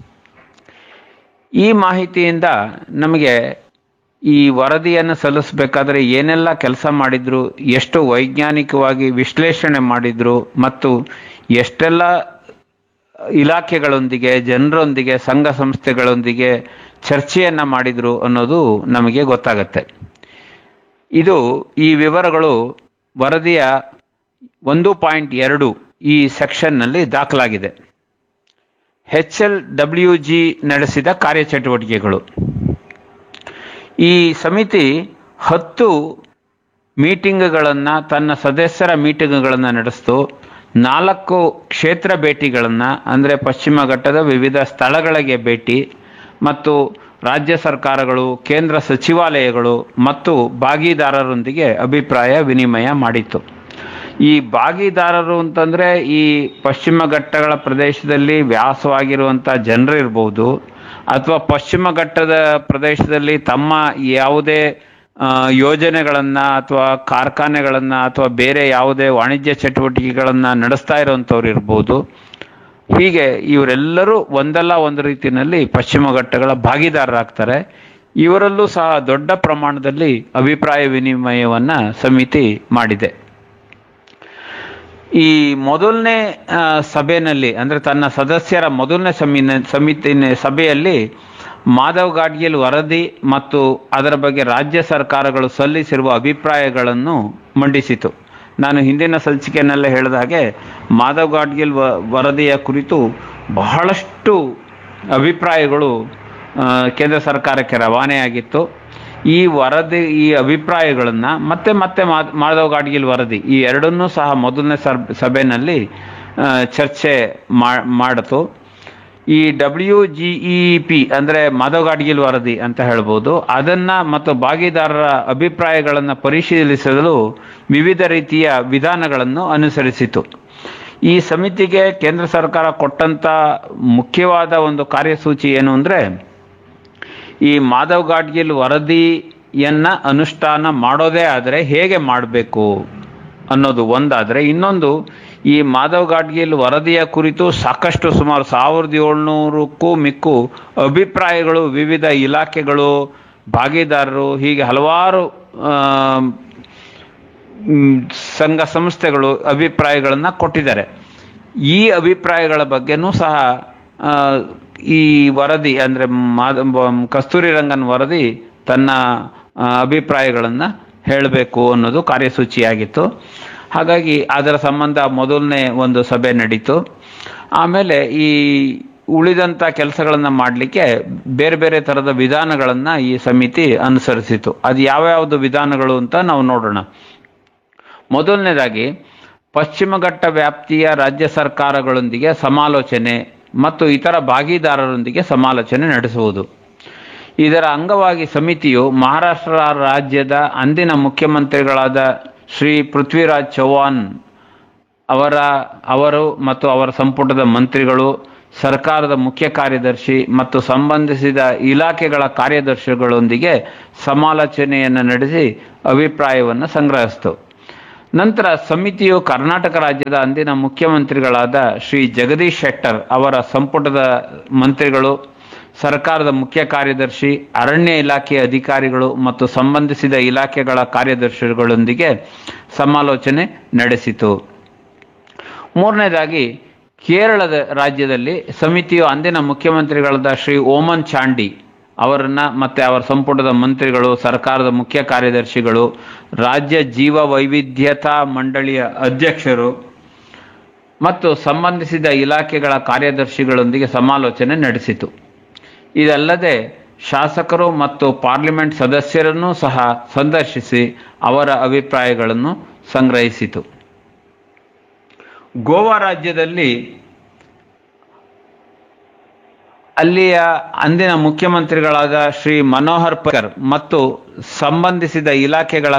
ಈ ಮಾಹಿತಿಯಿಂದ ನಮಗೆ ಈ ವರದಿಯನ್ನು ಸಲ್ಲಿಸಬೇಕಾದ್ರೆ ಏನೆಲ್ಲ ಕೆಲಸ ಮಾಡಿದ್ರು ಎಷ್ಟು ವೈಜ್ಞಾನಿಕವಾಗಿ ವಿಶ್ಲೇಷಣೆ ಮಾಡಿದ್ರು ಮತ್ತು ಎಷ್ಟೆಲ್ಲ ಇಲಾಖೆಗಳೊಂದಿಗೆ ಜನರೊಂದಿಗೆ ಸಂಘ ಸಂಸ್ಥೆಗಳೊಂದಿಗೆ ಚರ್ಚೆಯನ್ನ ಮಾಡಿದ್ರು ಅನ್ನೋದು ನಮಗೆ ಗೊತ್ತಾಗತ್ತೆ ಇದು ಈ ವಿವರಗಳು ವರದಿಯ ಒಂದು ಪಾಯಿಂಟ್ ಎರಡು ಈ ಸೆಕ್ಷನ್ನಲ್ಲಿ ದಾಖಲಾಗಿದೆ ಎಚ್ ಎಲ್ ಡಬ್ಲ್ಯೂ ಜಿ ನಡೆಸಿದ ಕಾರ್ಯಚಟುವಟಿಕೆಗಳು ಈ ಸಮಿತಿ ಹತ್ತು ಮೀಟಿಂಗ್ಗಳನ್ನು ತನ್ನ ಸದಸ್ಯರ ಮೀಟಿಂಗ್ಗಳನ್ನು ನಡೆಸ್ತು ನಾಲ್ಕು ಕ್ಷೇತ್ರ ಭೇಟಿಗಳನ್ನು ಅಂದರೆ ಪಶ್ಚಿಮ ಘಟ್ಟದ ವಿವಿಧ ಸ್ಥಳಗಳಿಗೆ ಭೇಟಿ ಮತ್ತು ರಾಜ್ಯ ಸರ್ಕಾರಗಳು ಕೇಂದ್ರ ಸಚಿವಾಲಯಗಳು ಮತ್ತು ಭಾಗಿದಾರರೊಂದಿಗೆ ಅಭಿಪ್ರಾಯ ವಿನಿಮಯ ಮಾಡಿತ್ತು ಈ ಭಾಗಿದಾರರು ಅಂತಂದರೆ ಈ ಪಶ್ಚಿಮ ಘಟ್ಟಗಳ ಪ್ರದೇಶದಲ್ಲಿ ವ್ಯಾಸವಾಗಿರುವಂಥ ಜನರಿರ್ಬೋದು ಅಥವಾ ಪಶ್ಚಿಮ ಘಟ್ಟದ ಪ್ರದೇಶದಲ್ಲಿ ತಮ್ಮ ಯಾವುದೇ ಯೋಜನೆಗಳನ್ನು ಅಥವಾ ಕಾರ್ಖಾನೆಗಳನ್ನು ಅಥವಾ ಬೇರೆ ಯಾವುದೇ ವಾಣಿಜ್ಯ ಚಟುವಟಿಕೆಗಳನ್ನು ನಡೆಸ್ತಾ ಇರುವಂಥವ್ರು ಇರ್ಬೋದು ಹೀಗೆ ಇವರೆಲ್ಲರೂ ಒಂದಲ್ಲ ಒಂದು ರೀತಿಯಲ್ಲಿ ಪಶ್ಚಿಮ ಘಟ್ಟಗಳ ಭಾಗಿದಾರರಾಗ್ತಾರೆ ಇವರಲ್ಲೂ ಸಹ ದೊಡ್ಡ ಪ್ರಮಾಣದಲ್ಲಿ ಅಭಿಪ್ರಾಯ ವಿನಿಮಯವನ್ನ ಸಮಿತಿ ಮಾಡಿದೆ ಈ ಮೊದಲನೇ ಸಭೆಯಲ್ಲಿ ಅಂದ್ರೆ ತನ್ನ ಸದಸ್ಯರ ಮೊದಲನೇ ಸಮಿನ ಸಮಿತಿ ಸಭೆಯಲ್ಲಿ ಮಾಧವ್ ಗಾಡ್ಗಿಲ್ ವರದಿ ಮತ್ತು ಅದರ ಬಗ್ಗೆ ರಾಜ್ಯ ಸರ್ಕಾರಗಳು ಸಲ್ಲಿಸಿರುವ ಅಭಿಪ್ರಾಯಗಳನ್ನು ಮಂಡಿಸಿತು ನಾನು ಹಿಂದಿನ ಸಂಚಿಕೆಯಲ್ಲೇ ಹೇಳಿದ ಹಾಗೆ ಮಾಧವ್ ಗಾಡ್ಗಿಲ್ ವ ವರದಿಯ ಕುರಿತು ಬಹಳಷ್ಟು ಅಭಿಪ್ರಾಯಗಳು ಕೇಂದ್ರ ಸರ್ಕಾರಕ್ಕೆ ರವಾನೆಯಾಗಿತ್ತು ಈ ವರದಿ ಈ ಅಭಿಪ್ರಾಯಗಳನ್ನು ಮತ್ತೆ ಮತ್ತೆ ಮಾಧವ್ ಗಾಡ್ಗಿಲ್ ವರದಿ ಈ ಎರಡನ್ನೂ ಸಹ ಮೊದಲನೇ ಸಭೆಯಲ್ಲಿ ಚರ್ಚೆ ಮಾಡಿತು ಈ ಡಬ್ಲ್ಯೂ ಜಿ ಇ ಪಿ ಅಂದರೆ ಮಾಧವ್ ಗಾಡ್ಗಿಲ್ ವರದಿ ಅಂತ ಹೇಳ್ಬೋದು ಅದನ್ನ ಮತ್ತು ಭಾಗಿದಾರರ ಅಭಿಪ್ರಾಯಗಳನ್ನು ಪರಿಶೀಲಿಸಲು ವಿವಿಧ ರೀತಿಯ ವಿಧಾನಗಳನ್ನು ಅನುಸರಿಸಿತು ಈ ಸಮಿತಿಗೆ ಕೇಂದ್ರ ಸರ್ಕಾರ ಕೊಟ್ಟಂತ ಮುಖ್ಯವಾದ ಒಂದು ಕಾರ್ಯಸೂಚಿ ಏನು ಅಂದರೆ ಈ ಮಾಧವ್ ಗಾಡ್ಗಿಲ್ ವರದಿಯನ್ನ ಅನುಷ್ಠಾನ ಮಾಡೋದೇ ಆದರೆ ಹೇಗೆ ಮಾಡಬೇಕು ಅನ್ನೋದು ಒಂದಾದರೆ ಇನ್ನೊಂದು ಈ ಮಾಧವ್ ಗಾಡ್ಗಿಲ್ ವರದಿಯ ಕುರಿತು ಸಾಕಷ್ಟು ಸುಮಾರು ಸಾವಿರದ ಏಳ್ನೂರಕ್ಕೂ ಮಿಕ್ಕು ಅಭಿಪ್ರಾಯಗಳು ವಿವಿಧ ಇಲಾಖೆಗಳು ಭಾಗಿದಾರರು ಹೀಗೆ ಹಲವಾರು ಸಂಘ ಸಂಸ್ಥೆಗಳು ಅಭಿಪ್ರಾಯಗಳನ್ನು ಕೊಟ್ಟಿದ್ದಾರೆ ಈ ಅಭಿಪ್ರಾಯಗಳ ಬಗ್ಗೆನೂ ಸಹ ಈ ವರದಿ ಅಂದರೆ ಮಾದ ಕಸ್ತೂರಿ ರಂಗನ್ ವರದಿ ತನ್ನ ಅಭಿಪ್ರಾಯಗಳನ್ನು ಹೇಳಬೇಕು ಅನ್ನೋದು ಕಾರ್ಯಸೂಚಿಯಾಗಿತ್ತು ಹಾಗಾಗಿ ಅದರ ಸಂಬಂಧ ಮೊದಲನೇ ಒಂದು ಸಭೆ ನಡೀತು ಆಮೇಲೆ ಈ ಉಳಿದಂಥ ಕೆಲಸಗಳನ್ನು ಮಾಡಲಿಕ್ಕೆ ಬೇರೆ ಬೇರೆ ಥರದ ವಿಧಾನಗಳನ್ನು ಈ ಸಮಿತಿ ಅನುಸರಿಸಿತು ಅದು ಯಾವ್ಯಾವುದು ವಿಧಾನಗಳು ಅಂತ ನಾವು ನೋಡೋಣ ಮೊದಲನೇದಾಗಿ ಪಶ್ಚಿಮ ಘಟ್ಟ ವ್ಯಾಪ್ತಿಯ ರಾಜ್ಯ ಸರ್ಕಾರಗಳೊಂದಿಗೆ ಸಮಾಲೋಚನೆ ಮತ್ತು ಇತರ ಭಾಗಿದಾರರೊಂದಿಗೆ ಸಮಾಲೋಚನೆ ನಡೆಸುವುದು ಇದರ ಅಂಗವಾಗಿ ಸಮಿತಿಯು ಮಹಾರಾಷ್ಟ್ರ ರಾಜ್ಯದ ಅಂದಿನ ಮುಖ್ಯಮಂತ್ರಿಗಳಾದ ಶ್ರೀ ಪೃಥ್ವಿರಾಜ್ ಚೌಹಾಣ್ ಅವರ ಅವರು ಮತ್ತು ಅವರ ಸಂಪುಟದ ಮಂತ್ರಿಗಳು ಸರ್ಕಾರದ ಮುಖ್ಯ ಕಾರ್ಯದರ್ಶಿ ಮತ್ತು ಸಂಬಂಧಿಸಿದ ಇಲಾಖೆಗಳ ಕಾರ್ಯದರ್ಶಿಗಳೊಂದಿಗೆ ಸಮಾಲೋಚನೆಯನ್ನು ನಡೆಸಿ ಅಭಿಪ್ರಾಯವನ್ನು ಸಂಗ್ರಹಿಸಿತು ನಂತರ ಸಮಿತಿಯು ಕರ್ನಾಟಕ ರಾಜ್ಯದ ಅಂದಿನ ಮುಖ್ಯಮಂತ್ರಿಗಳಾದ ಶ್ರೀ ಜಗದೀಶ್ ಶೆಟ್ಟರ್ ಅವರ ಸಂಪುಟದ ಮಂತ್ರಿಗಳು ಸರ್ಕಾರದ ಮುಖ್ಯ ಕಾರ್ಯದರ್ಶಿ ಅರಣ್ಯ ಇಲಾಖೆಯ ಅಧಿಕಾರಿಗಳು ಮತ್ತು ಸಂಬಂಧಿಸಿದ ಇಲಾಖೆಗಳ ಕಾರ್ಯದರ್ಶಿಗಳೊಂದಿಗೆ ಸಮಾಲೋಚನೆ ನಡೆಸಿತು ಮೂರನೇದಾಗಿ ಕೇರಳದ ರಾಜ್ಯದಲ್ಲಿ ಸಮಿತಿಯು ಅಂದಿನ ಮುಖ್ಯಮಂತ್ರಿಗಳಾದ ಶ್ರೀ ಓಮನ್ ಚಾಂಡಿ ಅವರನ್ನ ಮತ್ತೆ ಅವರ ಸಂಪುಟದ ಮಂತ್ರಿಗಳು ಸರ್ಕಾರದ ಮುಖ್ಯ ಕಾರ್ಯದರ್ಶಿಗಳು ರಾಜ್ಯ ಜೀವ ವೈವಿಧ್ಯತಾ ಮಂಡಳಿಯ ಅಧ್ಯಕ್ಷರು ಮತ್ತು ಸಂಬಂಧಿಸಿದ ಇಲಾಖೆಗಳ ಕಾರ್ಯದರ್ಶಿಗಳೊಂದಿಗೆ ಸಮಾಲೋಚನೆ ನಡೆಸಿತು ಇದಲ್ಲದೆ ಶಾಸಕರು ಮತ್ತು ಪಾರ್ಲಿಮೆಂಟ್ ಸದಸ್ಯರನ್ನೂ ಸಹ ಸಂದರ್ಶಿಸಿ ಅವರ ಅಭಿಪ್ರಾಯಗಳನ್ನು ಸಂಗ್ರಹಿಸಿತು ಗೋವಾ ರಾಜ್ಯದಲ್ಲಿ ಅಲ್ಲಿಯ ಅಂದಿನ ಮುಖ್ಯಮಂತ್ರಿಗಳಾದ ಶ್ರೀ ಮನೋಹರ್ ಪರ್ಕರ್ ಮತ್ತು ಸಂಬಂಧಿಸಿದ ಇಲಾಖೆಗಳ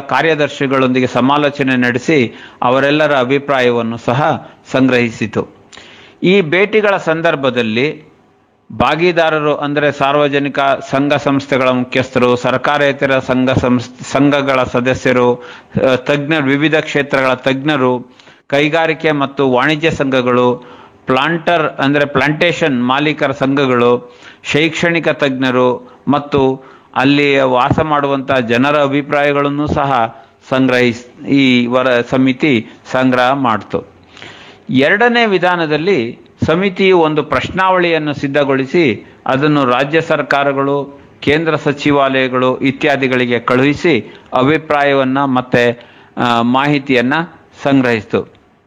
ಕಾರ್ಯದರ್ಶಿಗಳೊಂದಿಗೆ ಸಮಾಲೋಚನೆ ನಡೆಸಿ ಅವರೆಲ್ಲರ ಅಭಿಪ್ರಾಯವನ್ನು ಸಹ ಸಂಗ್ರಹಿಸಿತು ಈ ಭೇಟಿಗಳ ಸಂದರ್ಭದಲ್ಲಿ ಭಾಗಿದಾರರು ಅಂದರೆ ಸಾರ್ವಜನಿಕ ಸಂಘ ಸಂಸ್ಥೆಗಳ ಮುಖ್ಯಸ್ಥರು ಸರ್ಕಾರೇತರ ಸಂಘ ಸಂಸ್ ಸಂಘಗಳ ಸದಸ್ಯರು ಅಹ್, ತಜ್ಞರು ವಿವಿಧ ಕ್ಷೇತ್ರಗಳ ತಜ್ಞರು ಕೈಗಾರಿಕೆ ಮತ್ತು ವಾಣಿಜ್ಯ ಸಂಘಗಳು ಪ್ಲಾಂಟರ್ ಅಂದರೆ ಪ್ಲಾಂಟೇಶನ್ ಮಾಲೀಕರ ಸಂಘಗಳು ಶೈಕ್ಷಣಿಕ ತಜ್ಞರು ಮತ್ತು ಅಲ್ಲಿ ವಾಸ ಮಾಡುವಂತಹ ಜನರ ಅಭಿಪ್ರಾಯಗಳನ್ನು ಸಹ ಸಂಗ್ರಹಿಸ್ ಈ ವರ ಸಮಿತಿ ಸಂಗ್ರಹ ಮಾಡ್ತು ಎರಡನೇ ವಿಧಾನದಲ್ಲಿ ಸಮಿತಿಯು ಒಂದು ಪ್ರಶ್ನಾವಳಿಯನ್ನು ಸಿದ್ಧಗೊಳಿಸಿ ಅದನ್ನು ರಾಜ್ಯ ಸರ್ಕಾರಗಳು ಕೇಂದ್ರ ಸಚಿವಾಲಯಗಳು ಇತ್ಯಾದಿಗಳಿಗೆ ಕಳುಹಿಸಿ ಅಭಿಪ್ರಾಯವನ್ನ ಮತ್ತೆ ಆ, ಮಾಹಿತಿಯನ್ನ ಸಂಗ್ರಹಿಸಿತು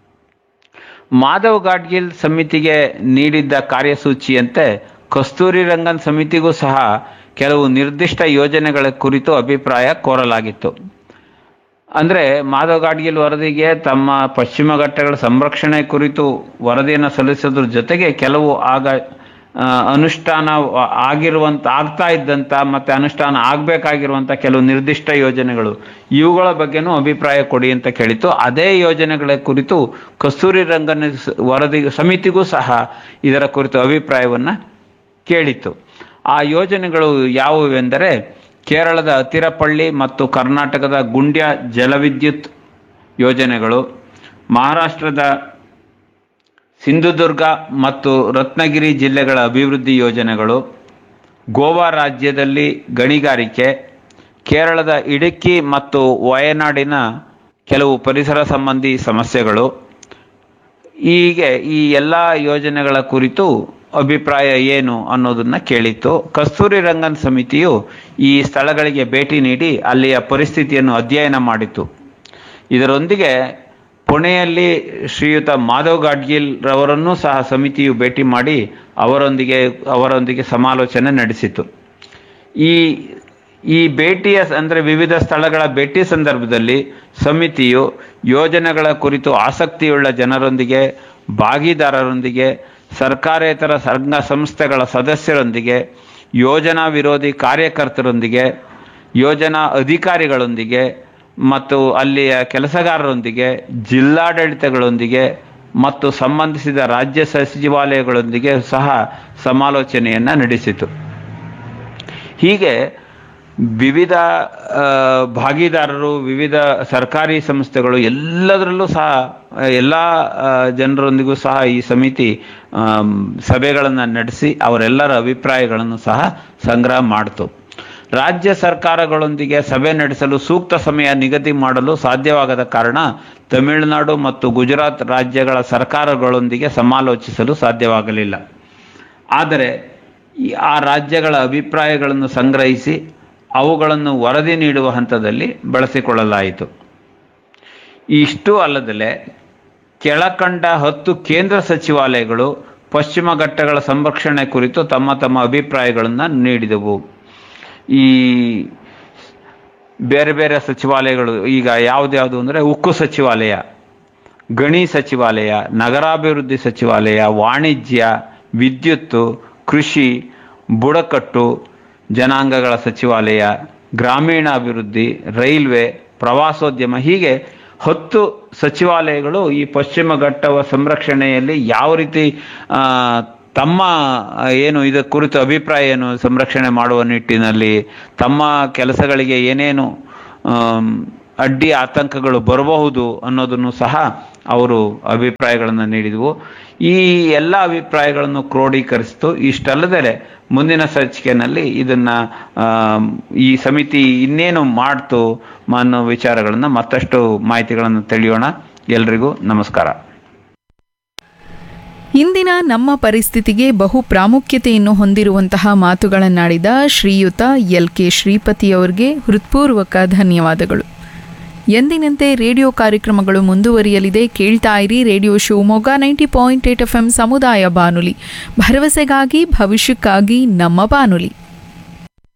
ಮಾಧವ್ ಗಾಡ್ಗಿಲ್ ಸಮಿತಿಗೆ ನೀಡಿದ್ದ ಕಾರ್ಯಸೂಚಿಯಂತೆ ಕಸ್ತೂರಿ ರಂಗನ್ ಸಮಿತಿಗೂ ಸಹ ಕೆಲವು ನಿರ್ದಿಷ್ಟ ಯೋಜನೆಗಳ ಕುರಿತು ಅಭಿಪ್ರಾಯ ಕೋರಲಾಗಿತ್ತು ಅಂದ್ರೆ ಮಾಧವ್ ಗಾಡ್ಗಿಲ್ ವರದಿಗೆ ತಮ್ಮ ಪಶ್ಚಿಮ ಘಟ್ಟಗಳ ಸಂರಕ್ಷಣೆ ಕುರಿತು ವರದಿಯನ್ನು ಸಲ್ಲಿಸೋದ್ರ ಜೊತೆಗೆ ಕೆಲವು ಆಗ ಆ, ಅನುಷ್ಠಾನ ಆಗಿರುವಂತ ಆಗ್ತಾ ಇದ್ದಂತ ಮತ್ತೆ ಅನುಷ್ಠಾನ ಆಗ್ಬೇಕಾಗಿರುವಂತ ಕೆಲವು ನಿರ್ದಿಷ್ಟ ಯೋಜನೆಗಳು ಇವುಗಳ ಬಗ್ಗೆನೂ ಅಭಿಪ್ರಾಯ ಕೊಡಿ ಅಂತ ಕೇಳಿತು ಅದೇ ಯೋಜನೆಗಳ ಕುರಿತು ಕಸ್ತೂರಿ ರಂಗನ್ ಸ- ವರದಿ ಸಮಿತಿಗೂ ಸಹ ಇದರ ಕುರಿತು ಅಭಿಪ್ರಾಯವನ್ನ ಕೇಳಿತು ಆ ಯೋಜನೆಗಳು ಯಾವುವೆಂದರೆ ಕೇರಳದ ಅತಿರಪಳ್ಳಿ ಮತ್ತು ಕರ್ನಾಟಕದ ಗುಂಡ್ಯ ಜಲವಿದ್ಯುತ್ ಯೋಜನೆಗಳು ಮಹಾರಾಷ್ಟ್ರದ ಸಿಂಧುದುರ್ಗ ಮತ್ತು ರತ್ನಗಿರಿ ಜಿಲ್ಲೆಗಳ ಅಭಿವೃದ್ಧಿ ಯೋಜನೆಗಳು ಗೋವಾ ರಾಜ್ಯದಲ್ಲಿ ಗಣಿಗಾರಿಕೆ ಕೇರಳದ ಇಡುಕ್ಕಿ ಮತ್ತು ವಯನಾಡಿನ ಕೆಲವು ಪರಿಸರ ಸಂಬಂಧಿ ಸಮಸ್ಯೆಗಳು ಹೀಗೆ ಈ ಎಲ್ಲ ಯೋಜನೆಗಳ ಕುರಿತು ಅಭಿಪ್ರಾಯ ಏನು ಅನ್ನೋದನ್ನ ಕೇಳಿತ್ತು ಕಸ್ತೂರಿ ರಂಗನ್ ಸಮಿತಿಯು ಈ ಸ್ಥಳಗಳಿಗೆ ಭೇಟಿ ನೀಡಿ ಅಲ್ಲಿಯ ಪರಿಸ್ಥಿತಿಯನ್ನು ಅಧ್ಯಯನ ಮಾಡಿತು ಇದರೊಂದಿಗೆ ಪುಣೆಯಲ್ಲಿ ಶ್ರೀಯುತ ಮಾಧವ್ ಗಾಡ್ಗಿಲ್ ರವರನ್ನೂ ಸಹ ಸಮಿತಿಯು ಭೇಟಿ ಮಾಡಿ ಅವರೊಂದಿಗೆ ಅವರೊಂದಿಗೆ ಸಮಾಲೋಚನೆ ನಡೆಸಿತು ಈ ಈ ಭೇಟಿಯ ಅಂದರೆ ವಿವಿಧ ಸ್ಥಳಗಳ ಭೇಟಿ ಸಂದರ್ಭದಲ್ಲಿ ಸಮಿತಿಯು ಯೋಜನೆಗಳ ಕುರಿತು ಆಸಕ್ತಿಯುಳ್ಳ ಜನರೊಂದಿಗೆ ಭಾಗಿದಾರರೊಂದಿಗೆ ಸರ್ಕಾರೇತರ ಸಂಘ ಸಂಸ್ಥೆಗಳ ಸದಸ್ಯರೊಂದಿಗೆ ಯೋಜನಾ ವಿರೋಧಿ ಕಾರ್ಯಕರ್ತರೊಂದಿಗೆ ಯೋಜನಾ ಅಧಿಕಾರಿಗಳೊಂದಿಗೆ ಮತ್ತು ಅಲ್ಲಿಯ ಕೆಲಸಗಾರರೊಂದಿಗೆ ಜಿಲ್ಲಾಡಳಿತಗಳೊಂದಿಗೆ ಮತ್ತು ಸಂಬಂಧಿಸಿದ ರಾಜ್ಯ ಸಚಿವಾಲಯಗಳೊಂದಿಗೆ ಸಹ ಸಮಾಲೋಚನೆಯನ್ನ ನಡೆಸಿತು ಹೀಗೆ ವಿವಿಧ ಆ, ಭಾಗಿದಾರರು ವಿವಿಧ ಸರ್ಕಾರಿ ಸಂಸ್ಥೆಗಳು ಎಲ್ಲದರಲ್ಲೂ ಸಹ ಎಲ್ಲ ಆ, ಜನರೊಂದಿಗೂ ಸಹ ಈ ಸಮಿತಿ ಆಮ್, ಸಭೆಗಳನ್ನು ನಡೆಸಿ ಅವರೆಲ್ಲರ ಅಭಿಪ್ರಾಯಗಳನ್ನು ಸಹ ಸಂಗ್ರಹ ಮಾಡಿತು ರಾಜ್ಯ ಸರ್ಕಾರಗಳೊಂದಿಗೆ ಸಭೆ ನಡೆಸಲು ಸೂಕ್ತ ಸಮಯ ನಿಗದಿ ಮಾಡಲು ಸಾಧ್ಯವಾಗದ ಕಾರಣ ತಮಿಳುನಾಡು ಮತ್ತು ಗುಜರಾತ್ ರಾಜ್ಯಗಳ ಸರ್ಕಾರಗಳೊಂದಿಗೆ ಸಮಾಲೋಚಿಸಲು ಸಾಧ್ಯವಾಗಲಿಲ್ಲ ಆದರೆ ಈ ಆ ರಾಜ್ಯಗಳ ಅಭಿಪ್ರಾಯಗಳನ್ನು ಸಂಗ್ರಹಿಸಿ ಅವುಗಳನ್ನು ವರದಿ ನೀಡುವ ಹಂತದಲ್ಲಿ ಬಳಸಿಕೊಳ್ಳಲಾಯಿತು ಇಷ್ಟು ಅಲ್ಲದಲೆ ಕೆಳಕಂಡ ಹತ್ತು ಕೇಂದ್ರ ಸಚಿವಾಲಯಗಳು ಪಶ್ಚಿಮ ಘಟ್ಟಗಳ ಸಂರಕ್ಷಣೆ ಕುರಿತು ತಮ್ಮ ತಮ್ಮ ಅಭಿಪ್ರಾಯಗಳನ್ನು ನೀಡಿದವು ಈ ಬೇರೆ ಬೇರೆ ಸಚಿವಾಲಯಗಳು ಈಗ ಯಾವ್ದ್ಯಾವುದು ಅಂದರೆ ಉಕ್ಕು ಸಚಿವಾಲಯ ಗಣಿ ಸಚಿವಾಲಯ ನಗರಾಭಿವೃದ್ಧಿ ಸಚಿವಾಲಯ ವಾಣಿಜ್ಯ ವಿದ್ಯುತ್ತು ಕೃಷಿ ಬುಡಕಟ್ಟು ಜನಾಂಗಗಳ ಸಚಿವಾಲಯ ಗ್ರಾಮೀಣಾಭಿವೃದ್ಧಿ ರೈಲ್ವೆ ಪ್ರವಾಸೋದ್ಯಮ ಹೀಗೆ ಹತ್ತು ಸಚಿವಾಲಯಗಳು ಈ ಪಶ್ಚಿಮ ಘಟ್ಟವ ಸಂರಕ್ಷಣೆಯಲ್ಲಿ ಯಾವ ರೀತಿ ಆ, ತಮ್ಮ ಆ, ಏನು ಇದರ ಕುರಿತು ಅಭಿಪ್ರಾಯ ಏನು ಸಂರಕ್ಷಣೆ ಮಾಡುವ ನಿಟ್ಟಿನಲ್ಲಿ ತಮ್ಮ ಕೆಲಸಗಳಿಗೆ ಏನೇನು ಆಮ್, ಅಡ್ಡಿ ಆತಂಕಗಳು ಬರಬಹುದು ಅನ್ನೋದನ್ನು ಸಹ ಅವರು ಅಭಿಪ್ರಾಯಗಳನ್ನು ನೀಡಿದವು ಈ ಎಲ್ಲ ಅಭಿಪ್ರಾಯಗಳನ್ನು ಕ್ರೋಢೀಕರಿಸಿತು ಇಷ್ಟಲ್ಲದೆ ಮುಂದಿನ ಸಂಚಿಕೆಯಲ್ಲಿ ಇದನ್ನ ಆಮ್, ಈ ಸಮಿತಿ ಇನ್ನೇನು ಮಾಡ್ತು ಅನ್ನೋ ವಿಚಾರಗಳನ್ನು ಮತ್ತಷ್ಟು ಮಾಹಿತಿಗಳನ್ನು ತಿಳಿಯೋಣ ಎಲ್ರಿಗೂ ನಮಸ್ಕಾರ ಇಂದಿನ ನಮ್ಮ ಪರಿಸ್ಥಿತಿಗೆ ಬಹು ಪ್ರಾಮುಖ್ಯತೆಯನ್ನು ಹೊಂದಿರುವಂತಹ ಮಾತುಗಳನ್ನಾಡಿದ ಶ್ರೀಯುತ ಎಲ್ ಕೆ ಶ್ರೀಪತಿಯವರಿಗೆ ಹೃತ್ಪೂರ್ವಕ ಧನ್ಯವಾದಗಳು ಎಂದಿನಂತೆ ರೇಡಿಯೋ ಕಾರ್ಯಕ್ರಮಗಳು ಮುಂದುವರಿಯಲಿದೆ ಕೇಳ್ತಾ ಇರಿ radio Shivamogga ninety point eight F M ಸಮುದಾಯ ಬಾನುಲಿ ಭರವಸೆಗಾಗಿ ಭವಿಷ್ಯಕ್ಕಾಗಿ ನಮ್ಮ ಬಾನುಲಿ